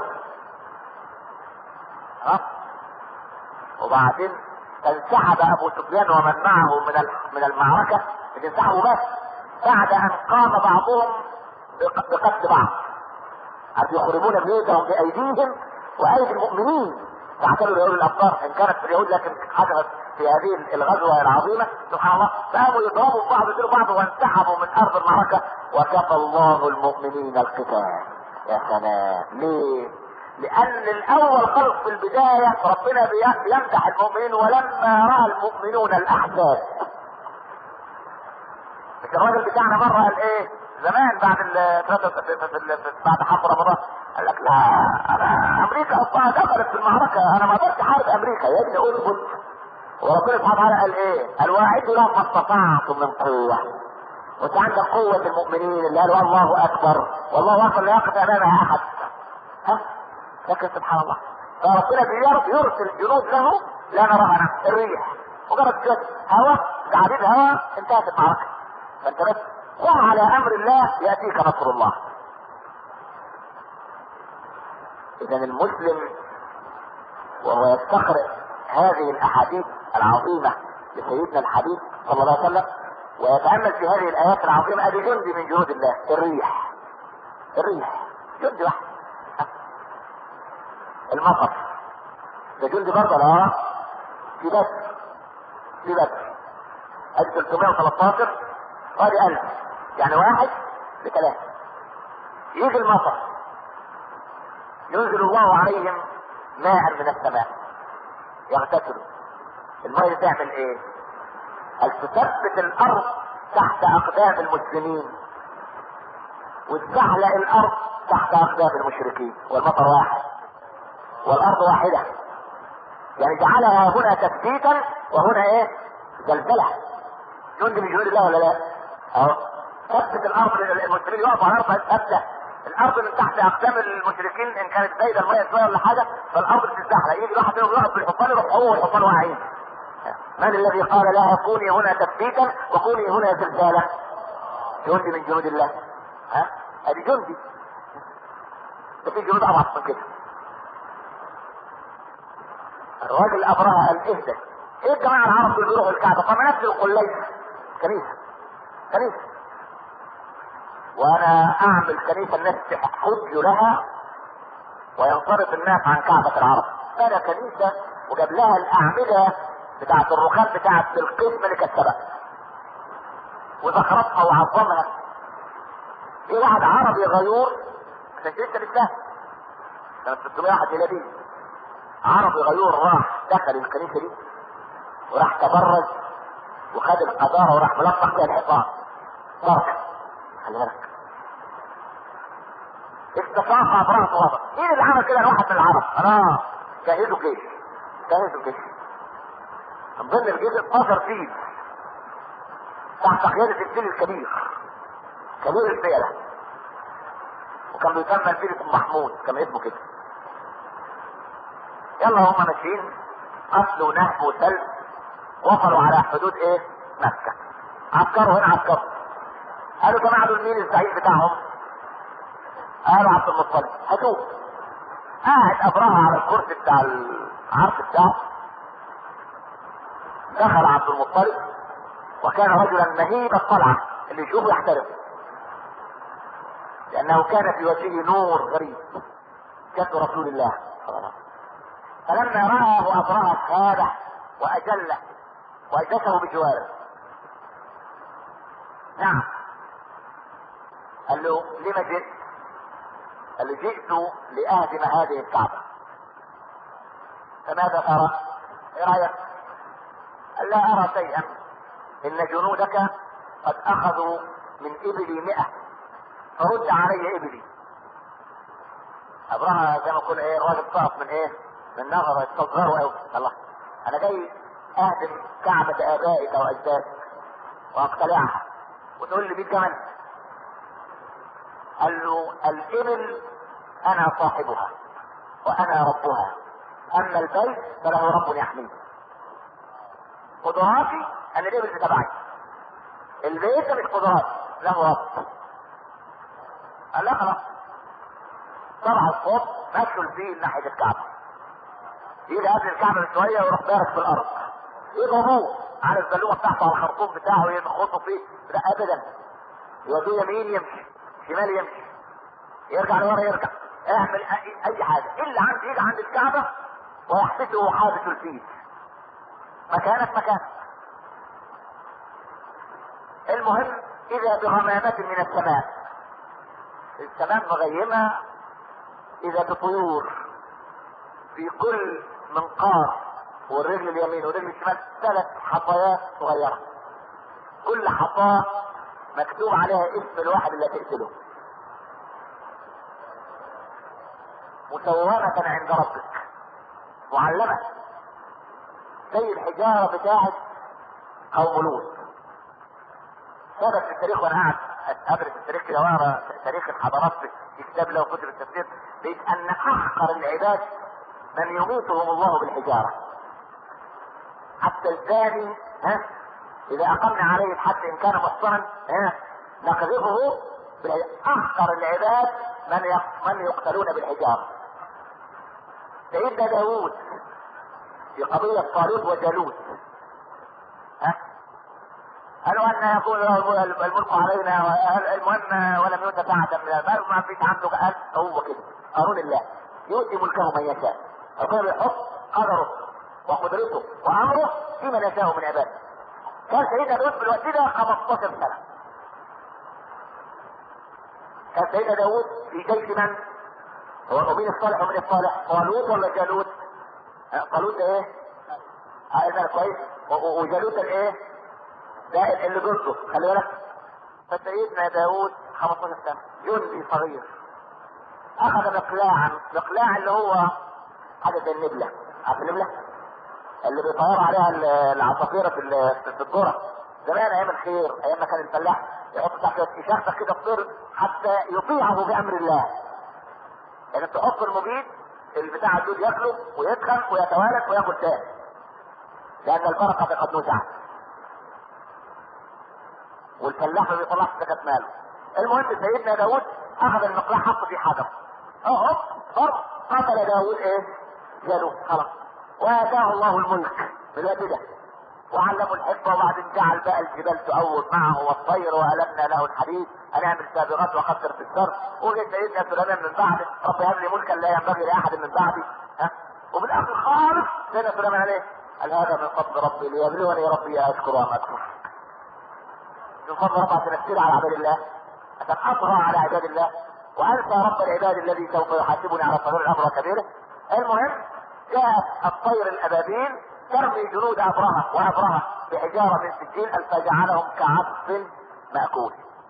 ها وبعدين انسحب ابو سفيان ومن معه من من المعركه مش انسحبوا بس بعد ان قام بعضهم بقتل بعض حيث يخربون بيوتهم بايديهم وايدي المؤمنين تعتبر يقول الابصار ان كانت في اليهود لكن حدثت في هذه الغزوه العظيمه سبحان الله فقاموا يضربوا في بعض يضربوا بعض وانسحبوا من ارض المعركه وكفى الله المؤمنين القتال يا سلام ليه؟ لان الاول خلق في البدايه ربنا بيمدح المؤمنين ولما راى المؤمنون الاحزاب مش الراجل بتاعنا مره قال ايه زمان بعد ال بعد حرب رمضان قال لك لا انا امريكا اصلا دخلت في المعركه انا ما اقدرش احارب امريكا يا ابني قول بص وربنا سبحانه وتعالى قال ايه؟ قال واعدوا لهم ما استطعتم من قوه وانت عندك قوه المؤمنين اللي قالوا الله اكبر والله اكبر لا يقف امامها احد ها لكن سبحان الله فربنا يرسل جنود له لا نراها الريح مجرد كده هواء تعديد هواء انتهت المعركه فانت بس وعلى امر الله ياتيك نصر الله اذا المسلم وهو يستقرئ هذه الاحاديث العظيمه لسيدنا الحبيب صلى الله عليه وسلم ويتامل في هذه الايات العظيمه ادي جندي من جنود الله الريح الريح جندي واحد المطر ده جندي برضه لا في بس في بس ادي 313 ادي 1000 يعني واحد لثلاثة يجي المطر ينزل الله عليهم ماء من السماء يغتسلوا المية تعمل ايه؟ هل تثبت الارض تحت اقدام المسلمين وتزحلق الارض تحت اقدام المشركين والمطر واحد والارض واحده يعني جعلها هنا تثبيتا وهنا ايه؟ زلزله جند من جنود الله ولا لا؟ اهو ثبت الارض المسلمين يقفوا على الارض ثابته الارض من تحت اقدام المشركين ان كانت زايده الميه شويه ولا حاجه فالارض بتتزحلق يجي واحد منهم يقف بالحصان يروح هو والحصان واقعين من الذي قال لها كوني هنا تثبيتا وكوني هنا زلزالا جندي من جنود الله ها ادي جندي ده في جنود اضعف من كده الراجل ابرهه قال اهدى ايه الجماعه العرب اللي بيروحوا الكعبه طب ما نفس القليس كنيسه كنيسه وانا اعمل كنيسه الناس تحج لها وينصرف الناس عن كعبه العرب انا كنيسه وجاب لها الاعمده بتاعت الرخام بتاعت بلقيس ملك السبع وزخرفها وعظمها في واحد عربي غيور عشان لسه بالسهل سنة 601 ميلادي عربي غيور راح دخل الكنيسة دي وراح تبرز وخد القذارة وراح ملطخ فيها الحصان بركة خلي بالك استطاع ابراهيم غضب مين اللي عمل كده الواحد من العرب انا جهزوا جيش جهزوا جيش من ضمن الجيش 12 فيل تحت قيادة الفيل الكبير كبير الفيلة وكان بيسمى الفيل اسمه محمود كان اسمه كده يلا هم ماشيين قتل ونهب وسلب وصلوا على حدود ايه مكة عسكروا هنا عسكروا قالوا جماعة دول مين الزعيم بتاعهم قالوا عبد المطلب هاتوه قاعد ابرهة على الكرسي بتاع العرش بتاعه دخل عبد المطلب وكان رجلا مهيب الطلعة اللي يشوفه يحترم لأنه كان في وجهه نور غريب كف رسول الله صلى الله عليه وسلم فلما رآه أبرهة هذا وأجله وأجلسه بجواره نعم قال له لما جئت؟ قال له جئت لأهدم هذه الكعبة فماذا ترى؟ ايه رأيك؟ قال لا أرى شيئا إن جنودك قد أخذوا من إبلي مئة فرد علي إبلي أبرهة زي ما يكون إيه الراجل طرف من إيه؟ من نظر استصغره أوي الله أنا جاي أهدم كعبة آبائك وأجدادك وأقتلعها وتقول لي 100 جمل قال له الإبل أنا صاحبها وأنا ربها أما البيت فله رب يحميه قدراتي أن الإبل تبعي البيت مش قدرات له رب قال لا خلاص طبعا الصوت مشوا الفيل ناحية الكعبة يجي قبل الكعبة بشوية ويروح بارك في الأرض يضربوه على الزلومة بتاعته على الخرطوم بتاعه ينخطوا فيه لا أبدا يودوه يمين يمشي شمال يمشي يرجع لورا يرجع اعمل أي, اي حاجه الا عند يجي عند الكعبه ويحبسه حابس الفيل مكانك مكانك المهم اذا بغمامة من السماء السماء مغيمة اذا بطيور في كل منقار والرجل اليمين والرجل الشمال ثلاث حصيات صغيرة كل حصاة مكتوب عليها اسم الواحد اللي هتقتله مسومة عند ربك معلمة زي الحجارة بتاعت قوم لوط ثبت في التاريخ وانا قاعد ادرس التاريخ كده واقرا تاريخ الحضارات في كتاب له كتب التفسير لقيت ان احقر العباد من يميتهم الله بالحجاره حتى الزاني ها اذا اقمنا عليه الحد ان كان محصنا ها نقذفه احقر العباد من من يقتلون بالحجاره سيدنا داوود في قضية طالوت وجالوت ها قالوا ان يكون له الملك علينا المهم ولم يؤت سعة من المال ما فيش عنده قال هو كده قانون الله يؤتي ملكه من يشاء ربنا بيحط قدره وقدرته وامره في من يشاء من عباده كان سيدنا داود في الوقت ده 15 سنة كان سيدنا داود في جيش من؟ هو ومين الصالح ومين الصالح؟ طالوت ولا جالوت؟ طالوت ده ايه؟ هذا كويس وجالوت الايه؟ ده اللي ضده خلي بالك فسيدنا داود 15 سنة جندي صغير اخذ مقلاعا مقلاع اللي هو حاجة زي النبلة عارف النبلة؟ اللي بيطيروا عليها العصافير في في الذرة زمان ايام الخير ايام ما كان الفلاح يحط تحت يشخص كده الطير حتى يطيعه بامر الله يعني تحط المبيد البتاع الدود ياكله ويدخل ويتوالد وياكل تاني لان البركه قد نزعت والفلاح ما بيطلعش زكاه ماله المهم سيدنا داود اخذ المقلاع حطه في حجر اهو هوب قتل داود ايه؟ جالوت خلاص واتاه الله الملك بالوقت ده وعلموا الحكمه وبعدين جعل بقى الجبال تؤوب معه والطير والمنا له الحديد هنعمل سابغات وقدر في الشر وجد سيدنا سليمان من بعده رب هب لي ملكا لا ينبغي لاحد من بعدي ها وفي الاخر خالص سيدنا سليمان عليه قال هذا من فضل ربي ليبلوني ربي اشكر ام اكفر من فضل ربي عشان اسير على عباد الله عشان اطغى على عباد الله وانسى رب العباد الذي سوف يحاسبني على صغير الامر وكبيره المهم جاءت الطير الابابيل ترمي جنود ابرهه وابرهه بحجاره من سجين فجعلهم كعصف ماكول.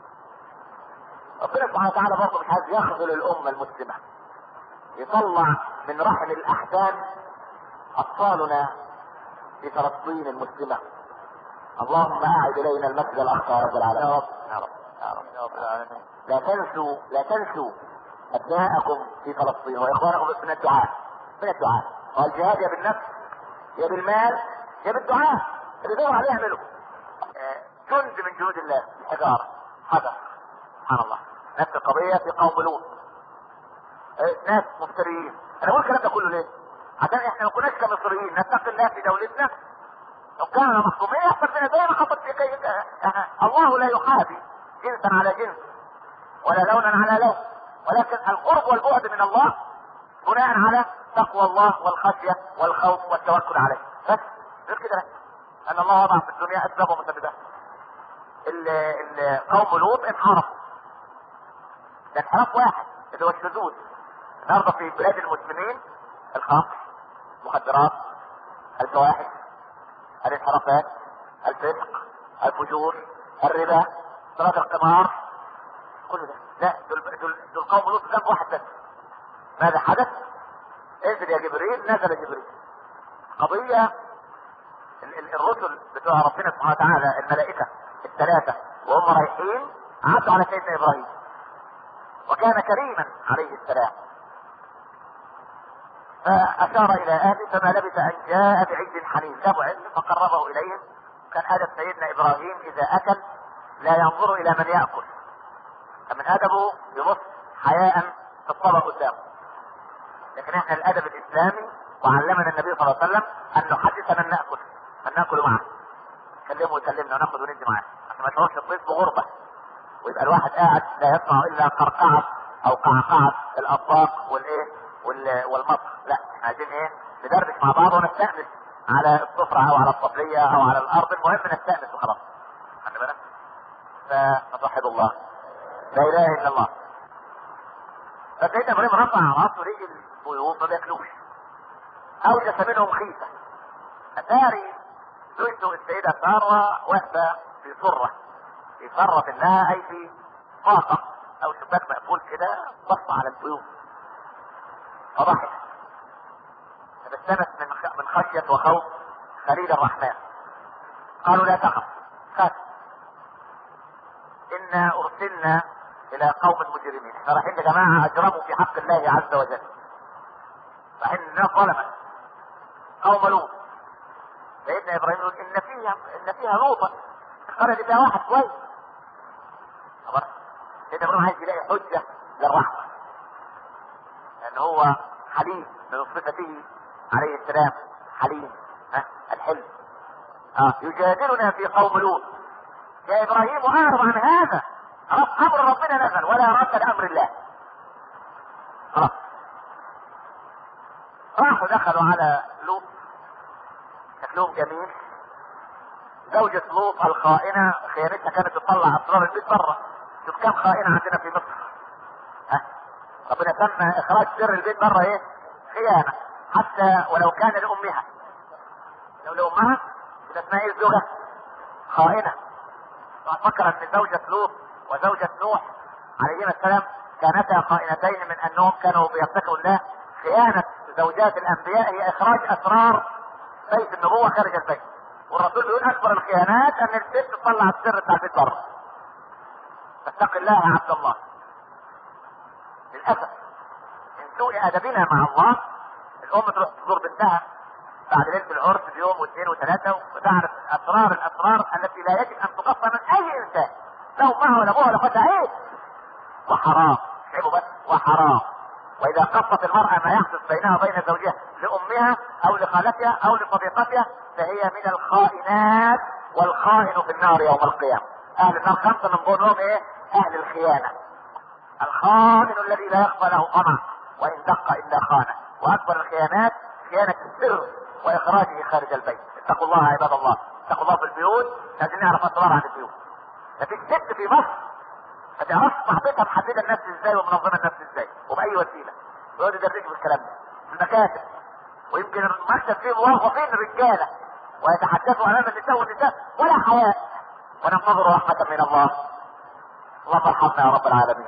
ربنا سبحانه وتعالى برضه مش عايز يخذل الامه المسلمه. يطلع من رحم الاحزان اطفالنا في فلسطين المسلمه. اللهم اعد الينا المسجد الاقصى يا رب العالمين. يا رب يا رب يا رب, يا رب العالمين. لا تنسوا لا تنسوا ابناءكم في فلسطين واخوانكم من الدعاء من الدعاء والجهاد يا بالنفس يا بالمال يا بالدعاء اللي دور عليه يعمله جند من جنود الله الحجارة حجر سبحان الله نفس القضية في قوم لوط ناس مفتريين انا بقول الكلام ده كله ليه؟ عشان احنا ما كناش كمصريين نتقي الله في دولتنا لو كان محكومين يحصل فينا زي ما حصل في كي... الله لا يحابي جنسا على جنس ولا لونا على لون ولكن القرب والبعد من الله بناء على تقوى الله والخشية والخوف والتوكل عليه بس غير كده لا ان الله وضع في الدنيا اسباب ومسببات قوم لوط انحرفوا ده انحراف واحد اللي هو الشذوذ النهارده في بلاد المسلمين الخمر المخدرات الفواحش الانحرافات الفسق الفجور الربا صلاة القمار كل ده لا دول دول, دول قوم لوط ذنب واحد بس ماذا حدث؟ انزل يا جبريل نزل جبريل قضية الرسل بتوع ربنا سبحانه وتعالى الملائكة الثلاثة وهم رايحين عدوا على سيدنا ابراهيم وكان كريما عليه السلام فاشار الى اهله فما لبث ان جاء بعجل حنين جابوا عجل فقربه اليهم كان ادب سيدنا ابراهيم اذا اكل لا ينظر الى من ياكل فمن ادبه يبص حياء في الطبق قدامه لكن احنا الادب الاسلامي وعلمنا النبي صلى الله عليه وسلم ان نحدث من ناكل من ناكل معه نكلمه ويكلمنا وناخد وندي معاه عشان ما يشعرش الضيف بغربه ويبقى الواحد قاعد لا يسمع الا قرقعه او قعقعه الاطباق والايه والمطر لا احنا عايزين ايه ندردش مع بعض ونستانس على السفره او على الطفليه او على الارض المهم نستانس وخلاص خلي بالك فنتوحد الله لا اله الا الله فسيدنا ابراهيم رفع راسه رجل الضيوف ما بياكلوش آنس منهم خيفة أتاري زوجته السيدة سارة واقفة في صرة في صرة لها أي في طاقة أو شباك مقفول كده بص على البيوت فضحكت تبسمت من من خشية وخوف خليل الرحمن قالوا لا تخف خاف إنا أرسلنا إلى قوم مجرمين احنا رايحين يا جماعة أجرموا في حق الله عز وجل رايحين الناس ظلمت قوم لوط سيدنا إبراهيم يقول إن فيها إن فيها لوطا القرية دي فيها واحد كويس خبر سيدنا إبراهيم عايز يلاقي حجة للرحمة لأن هو حليم من صفته عليه السلام حليم ها الحلم اه يجادلنا في قوم لوط يا ابراهيم اعرض عن هذا خلاص امر ربنا نزل ولا رد لامر الله خلاص راحوا دخلوا على لوط شكلهم جميل زوجة لوط الخائنة خيانتها كانت تطلع اسرار البيت بره شوف كم خائنة عندنا في مصر ها ربنا سمى اخراج سر البيت بره ايه خيانة حتى ولو كان لامها لو لامها يبقى اسمها ايه الزوجة خائنة ففكر ان زوجة لوط وزوجة نوح عليهما السلام كانتا خائنتين من انهم كانوا بيتقوا الله خيانة زوجات الانبياء هي اخراج اسرار بيت النبوة خارج البيت والرسول بيقول اكبر الخيانات ان الست تطلع السر بتاع البيت بره فاتق الله يا عبد الله للاسف من سوء ادبنا مع الله الام تروح تزور بنتها بعد ليله العرس بيوم واثنين وثلاثه وتعرف اسرار الاسرار التي لا يجب ان تقصى من اي انسان لا امها ولا ابوها ولا اخوتها عيب وحرام عيبه بس وحرام واذا قصت المراه ما يحدث بينها وبين زوجها لامها او لخالتها او لصديقتها فهي من الخائنات والخائن في النار يوم القيامه اهل النار خمسه من ضمنهم ايه؟ اهل الخيانه الخائن الذي لا يخفى له طمع وان دق الا خانه واكبر الخيانات خيانه السر واخراجه خارج البيت اتقوا الله عباد الله اتقوا الله في البيوت لازم نعرف اسرار عن البيوت مفيش ست في مصر ما تعرفش صاحبتها محدده النفس ازاي ومنظمه النفس ازاي وباي وسيله يقعدوا يدرجوا في الكلام ده في المكاتب ويمكن المكتب فيه موظفين رجاله ويتحدثوا امام النساء والنساء ولا حياء وننتظر رحمه من الله اللهم ارحمنا يا رب العالمين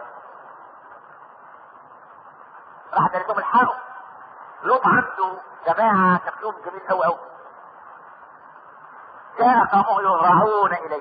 راح لهم الحرب لوط عنده جماعة شكلهم جميل أوي أوي جاء قومه يهرعون إليه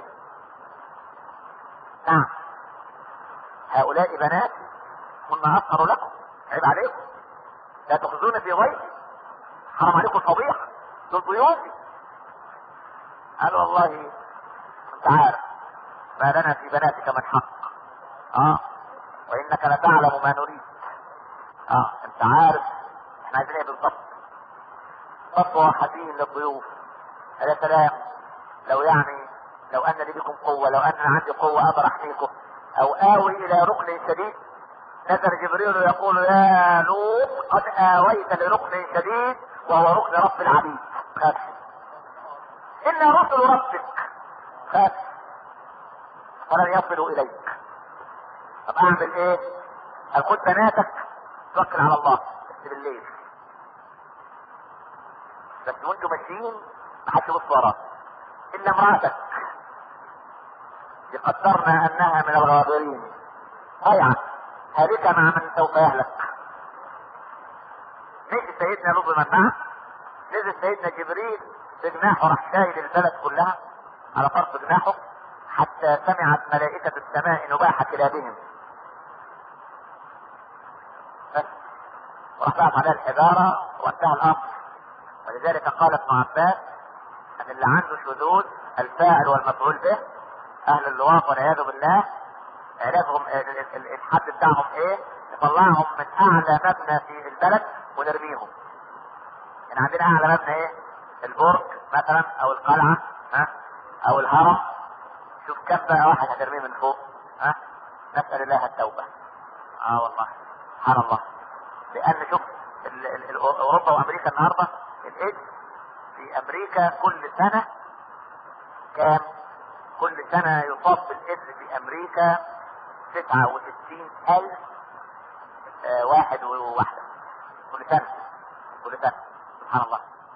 نعم هؤلاء بنات هن أطهر لكم عيب عليكم لا تخزون في ضيف حرام عليكم الفضيح دول ضيوفي قال والله انت عارف ما لنا في بناتك من حق اه وانك لتعلم ما نريد اه انت عارف احنا عايزين ايه بالضبط خطوة حزين للضيوف يا سلام لو يعني لو ان لي بكم قوة لو ان عندي قوة اقدر احميكم او اوي الى ركن شديد نزل جبريل يقول يا لوط قد اويت لركن شديد وهو ركن رب العبيد خاف ان رسل ربك خاف فلن يصلوا اليك طب اعمل ايه؟ قال خد بناتك توكل على الله بس بالليل بس وانتوا ماشيين ما حدش يبص وراك الا امراتك قدرنا انها من الغابرين ضيعت هلك مع من سوف يهلك مشي سيدنا لوط بمن معه نزل سيدنا جبريل بجناحه راح شايل البلد كلها على طرف جناحه حتى سمعت ملائكة السماء نباح كلابهم بس وراح ضغط عليها الحجارة وانتهى الأمر ولذلك قال ابن عباس أن اللي عنده شذوذ الفاعل والمفعول به أهل اللواط والعياذ بالله علاجهم الحد بتاعهم ايه؟ نطلعهم من أعلى مبنى في البلد ونرميهم. يعني عندنا أعلى مبنى ايه؟ البرج مثلا أو القلعة ها؟ أو الهرم شوف كم بقى واحد هترميه من فوق ها؟ نسأل الله التوبة. اه والله سبحان الله. لان شوف ال- ال- ال- اوروبا وامريكا النهارده الايدز في امريكا كل سنه كام؟ كل سنه يصاب بالايدز في امريكا 69 الف آه، واحد وواحده كل سنه كل سنه سبحان الله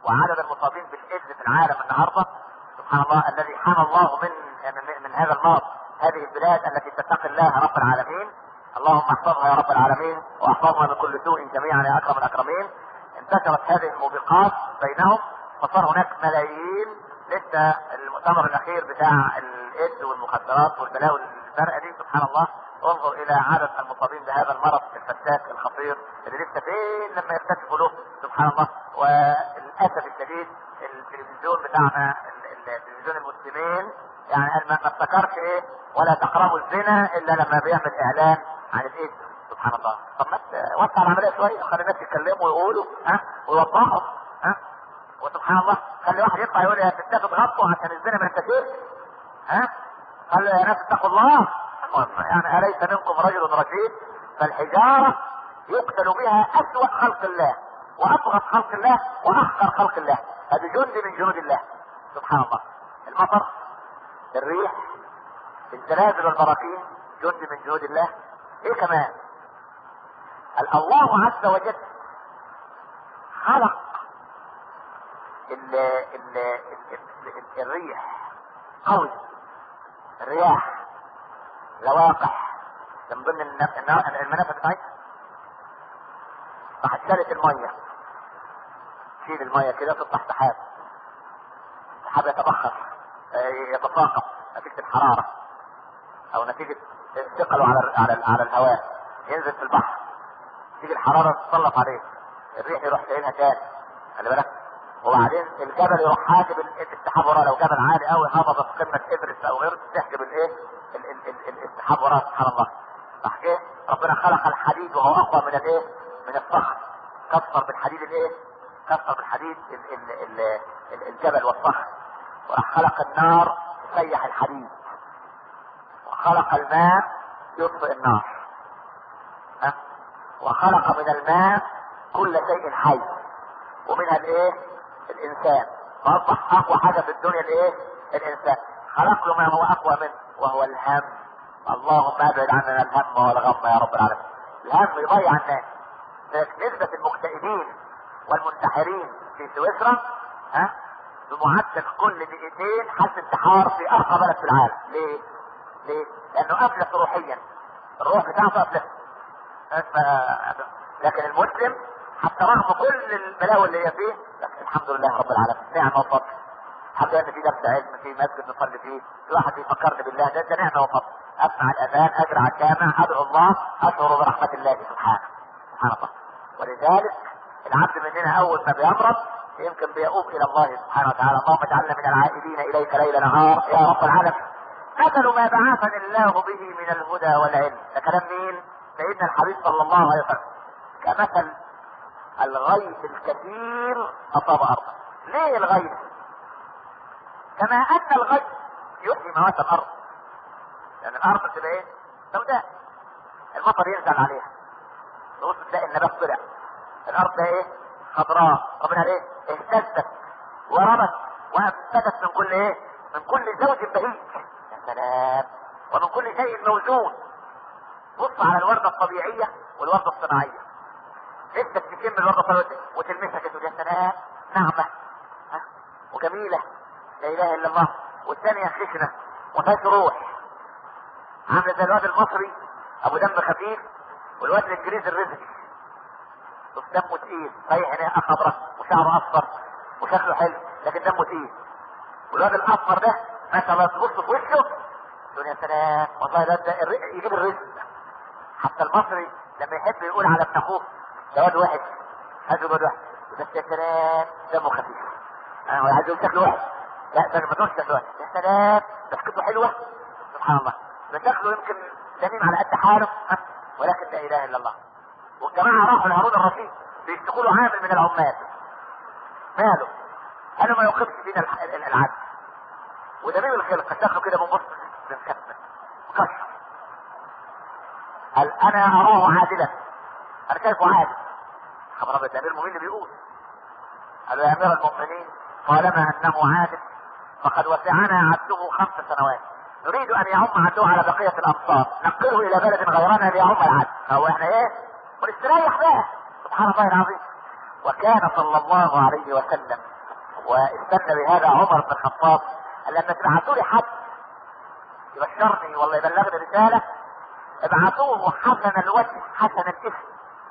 وعدد المصابين بالايدز في العالم النهارده سبحان الله الذي حمى الله من من, من هذا المرض هذه البلاد التي تتقي الله رب العالمين اللهم احفظها يا رب العالمين واحفظنا من كل سوء جميعا يا اكرم الاكرمين انتشرت هذه الموبقات بينهم فصار هناك ملايين لسه المؤتمر الاخير بتاع الايدز والمخدرات والبلاوي الزرقاء دي سبحان الله انظر الى عدد المصابين بهذا المرض الفتاك الخطير اللي لسه فين لما يكتشفوا له سبحان الله وللاسف الشديد التلفزيون بتاعنا التلفزيون المسلمين يعني قال ما افتكرش ايه ولا تقربوا الزنا الا لما بيعمل اعلان عن الايدز سبحان الله طب ما وسع العمليه شويه خلي الناس يتكلموا ويقولوا ها ويوضحوا ها وسبحان الله خلي واحد يطلع يقول يا ستات اضغطوا عشان الزنا ما ينتشرش ها خلي يا ناس اتقوا الله يعني اليس منكم رجل رشيد فالحجاره يقتل بها اسوأ خلق الله واطغى خلق الله واحقر خلق الله هذا جند من جنود الله سبحان الله المطر الريح الزلازل والبراكين جند من جنود الله ايه كمان الله عز وجل خلق ال ال ال الريح قوي الرياح لواقح من ضمن المنافذ بتاعتها راحت شالت الميه تشيل الميه كده تطلع سحاب سحاب يتبخر يتساقط نتيجه الحراره او نتيجه ثقله على على على الهواء ينزل في البحر تيجي الحراره تتسلط عليه الريح يروح شايلها تاني خلي بالك وبعدين الجبل يروح حاجب السحاب وراه لو جبل عالي قوي هبط في قمه ايفرست او غيره تحجب الايه السحاب وراه سبحان الله صح كده ربنا خلق الحديد وهو اقوى من الايه من الصخر كسر بالحديد الايه كسر بالحديد ال ال ال ال الجبل والصخر وراح خلق النار تسيح الحديد وخلق الماء يطفئ النار ها وخلق من الماء كل شيء حي ومنها الايه الانسان فاصبح اقوى حاجه في الدنيا الايه الانسان خلق له ما هو اقوى منه وهو الهم اللهم ابعد عننا الهم والغم يا رب العالمين الهم يضيع الناس نسبة المكتئبين والمنتحرين في سويسرا ها بمعدل كل دقيقتين حالة انتحار في ارقى بلد في العالم ليه؟ ليه؟ لانه افلس روحيا الروح بتاعته افلس لكن المسلم حتى رغم كل البلاوي اللي هي فيه لكن الحمد لله رب العالمين نعمة وفضل الحمد لله ان في درس علم في مسجد نصلي فيه في واحد يفكرني بالله ده, ده نعمة وفضل اسمع الاذان اجري على الجامع ادعو الله اشعر برحمة الله سبحانه سبحان الله ولذلك العبد مننا اول ما بيمرض يمكن بيؤوب الى الله سبحانه وتعالى اللهم اجعلنا من العائدين اليك ليل نهار يا رب العالمين مثل ما بعثني الله به من الهدى والعلم ده كلام مين؟ سيدنا الحبيب صلى الله عليه وسلم كمثل الغيث الكثير اصاب ارضا ليه الغيث؟ كما ان الغيث يحيي موات الارض لان الارض بتبقى ايه؟ سوداء المطر ينزل عليها تبص تلاقي النبات طلع الارض ده ايه؟ خضراء ربنا ايه؟ اهتزت وربت وانبتت من كل ايه؟ من كل زوج بهيج يا سلام ومن كل شيء موزون بص على الوردة الطبيعية والوردة الصناعية لسه تشم الوردة الطبيعية وتلمسها كده يا سلام نعمة ها؟ وجميلة لا اله الا الله والثانية خشنة وفيهاش روح عاملة زي الواد المصري ابو دم خفيف والواد الانجليزي الرزق شوف دمه تقيل صحيح عينيه خضرا وشعره اصفر وشكله حلو لكن دمه تقيل والواد الاصفر ده ما شاء الله تبص في وشه تقول يا سلام والله ده, ده الرزق يجيب الرزق حتى المصري لما يحب يقول على ابن اخوه ده واد وحش هذا واد وحش بس يا سلام دمه خفيف انا عايز اقول شكله وحش لا ده ما تقولش شكله وحش يا سلام ضحكته حلوه سبحان الله ده شكله يمكن دميم على قد حاله ها؟ ولكن لا اله الا الله والجماعه راحوا لهارون الرشيد بيشتكوا له عامل من العمال ماله؟ قالوا ما يوقفش فينا الح- ال- العدل ودميم الخلق شكله كده من بص من كتمه مكشر قال انا اراه عادلا انا شايفه عادل خبر ابيض ده امير المؤمنين اللي بيقول قالوا يا امير المؤمنين طالما انه عادل فقد وسعنا عدله خمس سنوات نريد ان يعم عدله على بقيه الامصار نقله الى بلد غيرنا ليعم العدل فهو احنا ايه ونستريح بقى سبحان الله العظيم وكان صلى الله عليه وسلم واستنى بهذا عمر بن الخطاب قال لما تبعتوا لي حد يبشرني والله يبلغني رساله ابعثوه حسن الوجه حسن الاسم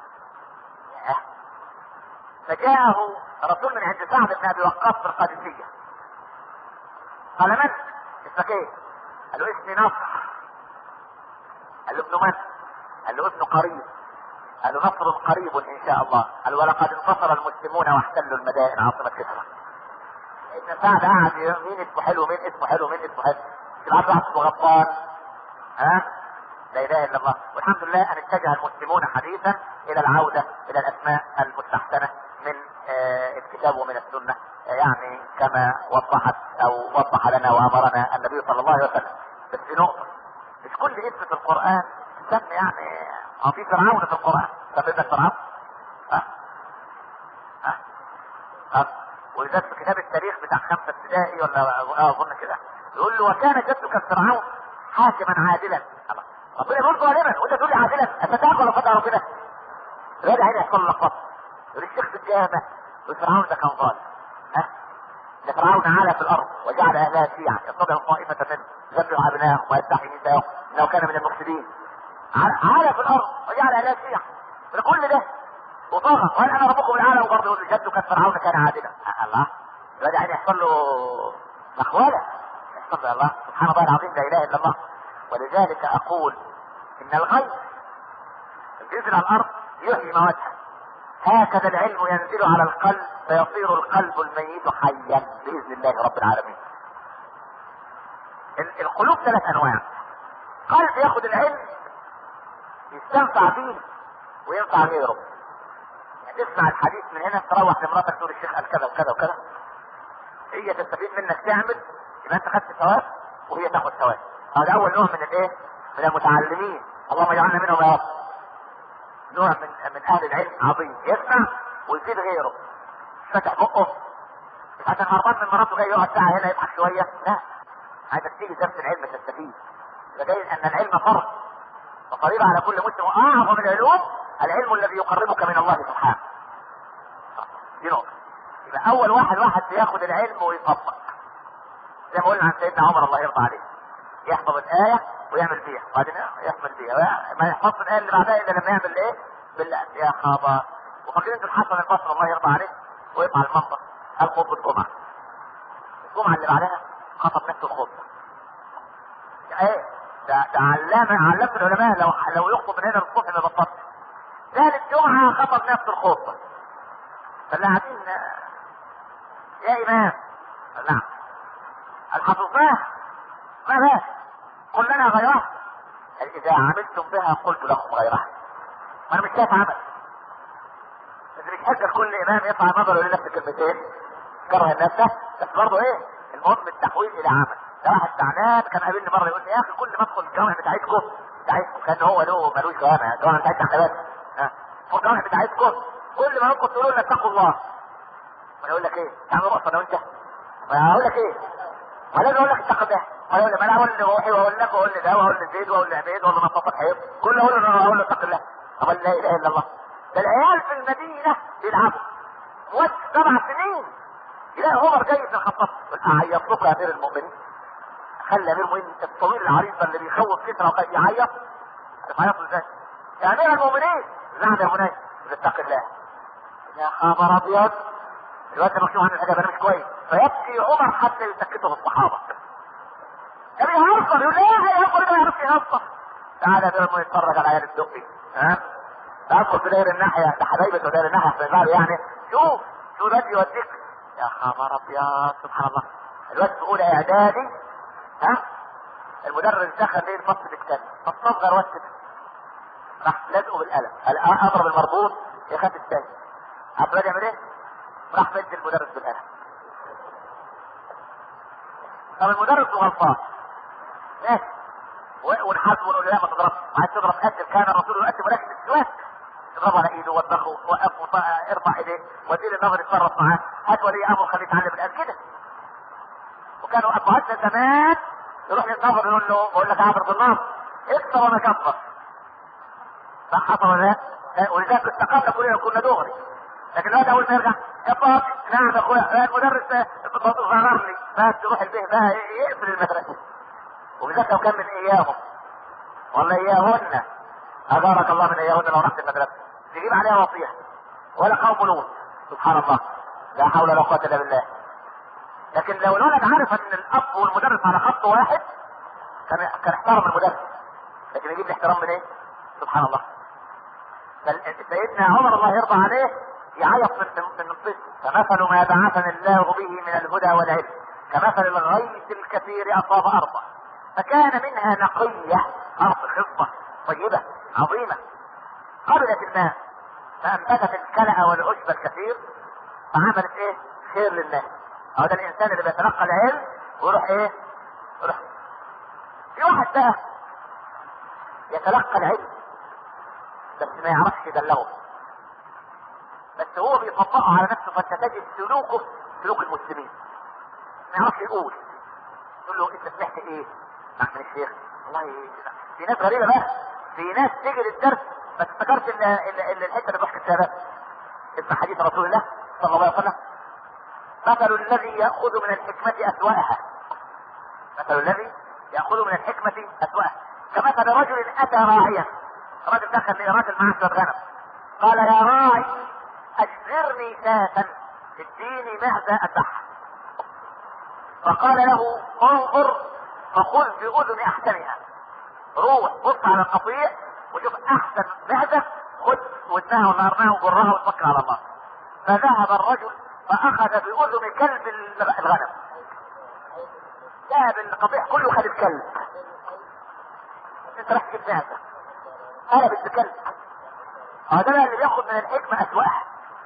فجاءه رسول من عند سعد بن ابي وقاص في القادسيه قال من؟ اسمك ايه؟ قال له اسمي نصر قال له ابن من؟ قال له ابن قريب قال له نصر قريب ان شاء الله قال ولقد انتصر المسلمون واحتلوا المدائن عاصمه كسرى ابن سعد قعد مين اسمه حلو مين اسمه حلو مين اسمه حلو تبعت واحد اسمه غطان ها لا اله الا الله والحمد لله ان اتجه المسلمون حديثا الى العوده الى الاسماء المستحسنه من آه الكتاب ومن السنه آه يعني كما وضحت او وضح لنا وامرنا النبي صلى الله عليه وسلم بس في نقطه مش كل اسم في القران تسمي يعني هو في فرعون في القران سمي ابنك فرعون ها ها ها ولذلك في كتاب التاريخ بتاع خمسه ابتدائي ولا اه اظن كده يقول له وكان جدك فرعون حاكما عادلا ربنا يقول ظالما وانت تقول لي عادلا اتتاك ولا فتح ربنا الواد عيني يحصل لخبطه يقول الشيخ في الجامع يقول فرعون ده كان ظالم ها ده فرعون علا في الارض وجعل اهلها شيعا يستضعف طائفه منهم يذبح ابنائهم ويستحيي نساءهم انه كان من المفسدين علا في الارض وجعل اهلها شيعا كل ده وطاغى وقال انا ربكم الاعلى وبرضه يقول جدك فرعون كان عادلا الله الواد عيني يحصل له مخوله يحصل له الله سبحان الله العظيم لا اله الا الله ولذلك اقول ان الغيب ينزل على الارض يحيي مواتها هكذا العلم ينزل على القلب فيصير القلب الميت حيا باذن الله رب العالمين القلوب ثلاث انواع قلب ياخذ العلم يستنفع فيه وينفع غيره يعني تسمع الحديث من هنا تروح لمراتك تقول الشيخ قال كذا وكذا وكذا هي تستفيد منك تعمل يبقى انت خدت ثواب وهي تاخد ثواب هذا اول نوع من الايه؟ من المتعلمين اللهم اجعلنا منهم يا رب نوع من من اهل العلم عظيم يسمع ويفيد غيره فتح بقه عشان هربان من مراته جاي يقعد ساعه هنا يضحك شويه لا عايزك تيجي درس العلم تستفيد فدليل ان العلم فرض وفريضه على كل مسلم واعظم العلوم العلم الذي يقربك من الله سبحانه دي نقطه يبقى اول واحد واحد بياخد العلم ويطبق زي ما قلنا عن سيدنا عمر الله يرضى عليه يحفظ الايه ويعمل بيها وبعدين يحمل بيها ما يحفظ الايه اللي بعدها الا لما يعمل ايه بالله يا خبر وفاكرين انتوا الحسن البصري الله يرضى عليه وقف على المنبر قال خطبه جمعه الجمعه اللي بعدها خطب نفس الخطبه ايه ده ده علامه علامه العلماء لو لو يخطب من هنا للصبح ما بطلش ثالث جمعه خطب نفس الخطبه فاللي قاعدين يا امام نعم الحفظناه ما بس كلنا غيرها اذا عملتم بها قلت لكم غيرها ما انا مش شايف عمل بس مش حجه كل امام يطلع نظره لنفس كلمتين كره الناس ده بس برضه ايه المهم التحويل الى عمل ده واحد زعلان كان قابلني مره يقول لي يا اخي كل ما ادخل الجامع بتاعتكم بتاعتكم كان هو له ملوش جامع الجامع بتاعتنا احنا بس ها الجامع بتاعتكم كل ما ندخل تقولوا لنا اتقوا الله وانا اقول لك ايه تعملوا رقصه انا وانت ما هقول لك ايه ما لازم اقول لك اتق الله ما اقول ما انا اقول لروحي واقول لك واقول لده واقول لزيد واقول لعبيد واقول لمصطفى حيط كل اقول له اقول له اتق الله طب لا اله الا الله ده العيال في المدينه بيلعبوا وقت سبع سنين يلاقي عمر جاي بن الخطاب اعيط لك يا امير المؤمنين خلي امير المؤمنين الطويل العريض ده اللي بيخوف كسرى وقال يعيط يعيط ازاي؟ يا امير المؤمنين نعم يا بني اتق الله يا خبر ابيض الواد ده مكتوب عن الحجاب انا مش كويس فيبكي عمر حتى يسكته الصحابه كان يهزر يقول ايه هيهزر ما يعرفش يهزر تعالى يا امير نتفرج على عيال الدقي ها تدخل في داير الناحيه ده حبايبك وداير الناحيه في الباب يعني شوف شو الواد يوديك يا خبر ابيض سبحان الله الواد في اولى اعدادي ها المدرس دخل ليه الفصل بيتكلم فاستصغر واد كده راح لازقه بالقلم قال اضرب المربوط يخاف الثاني عبد الواد يعمل ايه؟ راح مد المدرس بالقلم طب المدرس غلطان ماشي ونحاسبه ونقول له لا ما تضربش عايز تضرب قتل كان الرسول يؤدب ولكن السواك اضربه على ايده وضخه وقف ارفع ايديه وديه للنظر يتصرف معاه هات ولي امر خليه يتعلم الان كده وكانوا ابهاتنا زمان يروح للنظر يقول له بقول لك اعبر بالنار اكسر وانا كفر صح حصل ولا لا؟ ولذلك استقامنا كلنا كنا دغري لكن الوقت اول ما يرجع يا بابي نعم يا اخويا المدرس غرر لي فتروح البيه بقى يقفل المدرسه وبالذات لو كان من اياهم ولا اياهن اجارك الله من اياهن لو رحت المدرسه تجيب عليها وصيه ولا قوم لوط سبحان الله لا حول ولا قوه الا بالله لكن لو الولد عارف ان الاب والمدرس على خط واحد كان كان احترم المدرس لكن يجيب الاحترام من ايه؟ سبحان الله سيدنا عمر الله يرضى عليه يعيط من من الطفل فمثل ما بعثني الله به من الهدى والعلم كمثل الغيث الكثير اصاب ارضا فكان منها نقيه ارض خصبه طيبه عظيمه قبلت الماء فانبتت الكلأ والعشب الكثير فعملت ايه؟ خير للناس هو ده الانسان اللي بيتلقى العلم ويروح ايه؟ يروح في واحد بقى يتلقى العلم بس ما يعرفش يبلغه بس هو بيطبقه على نفسه فانت تجد سلوكه سلوك المسلمين ما يعرفش يقول تقول له انت سمعت ايه؟ عشان الشيخ والله في ناس غريبه بقى في ناس تيجي للدرس بس افتكرت ان ان الحته اللي بحكي فيها بس اسم حديث رسول الله صلى الله عليه وسلم مثل الذي ياخذ من الحكمه اسواها مثل الذي ياخذ من الحكمه اسواها كمثل رجل اتى راعيا رجل دخل لراجل معاه شويه غنم قال يا راعي اجزرني شاة اديني مهزة اذبحها فقال له انظر فخذ باذن احسنها روح بص على القطيع وشوف احسن مهزة خذ ودنها ونهرناها وجرها وتوكل على الله فذهب الرجل فاخذ باذن كلب الغنم ذهب القطيع كله خد الكلب انت راح تجيب مهزة قلبت بكلب هو ده اللي بياخد من الحكمة أسوأها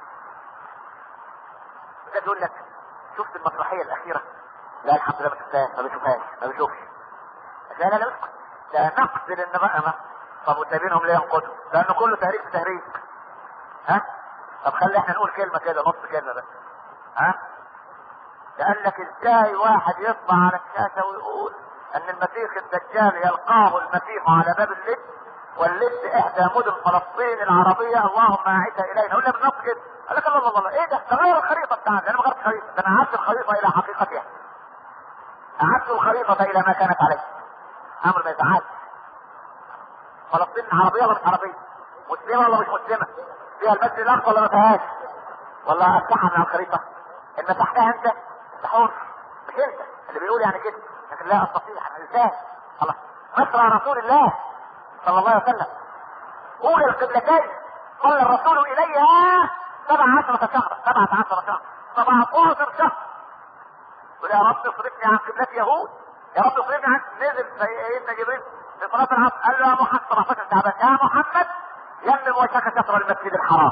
ده تقول لك شفت المسرحية الأخيرة لا الحمد لله ما شفتهاش ما بشوفهاش ما بشوفش لا لا لا اسكت ده نقد للنبأمة طب وسايبينهم ليه ينقدوا؟ لأنه كله تهريج في تهريج ها؟ طب خلي احنا نقول كلمة كده نص كلمة بس ها؟ ده قال لك ازاي واحد يطلع على الشاشة ويقول ان المسيح الدجال يلقاه المسيح على باب اللد واللد احدى مدن فلسطين العربيه اللهم اعدها الينا قلنا بالنص كده قال لك الله الله الله ايه ده تغير الخريطه بتاعتي انا ما غيرت الخريطه ده انا عدت الخريطه الى حقيقتها اعدت الخريطه الى ما كانت عليه امر ما يزعلش فلسطين عربيه ولا مش عربيه مسلمه ولا مش مسلمه فيها المسجد الاقصى ولا ما فيهاش ولا افتحها من الخريطه ان مسحتها انت انت حر مش انت اللي بيقول يعني كده لكن لا استطيع انا ازاي خلاص مصر رسول الله صلى الله عليه وسلم أولى القبلتين صلى الرسول إليها سبع عشرة شهرا سبعة عشرة شهرا سبعة عشر شهر يقول يا رب اصرفني عن قبلة يهود يا رب اصرفني عن نزل سيدنا جبريل في صلاة العصر قال له يا محمد 17 شعبان يا محمد يمم وجهك شطر المسجد الحرام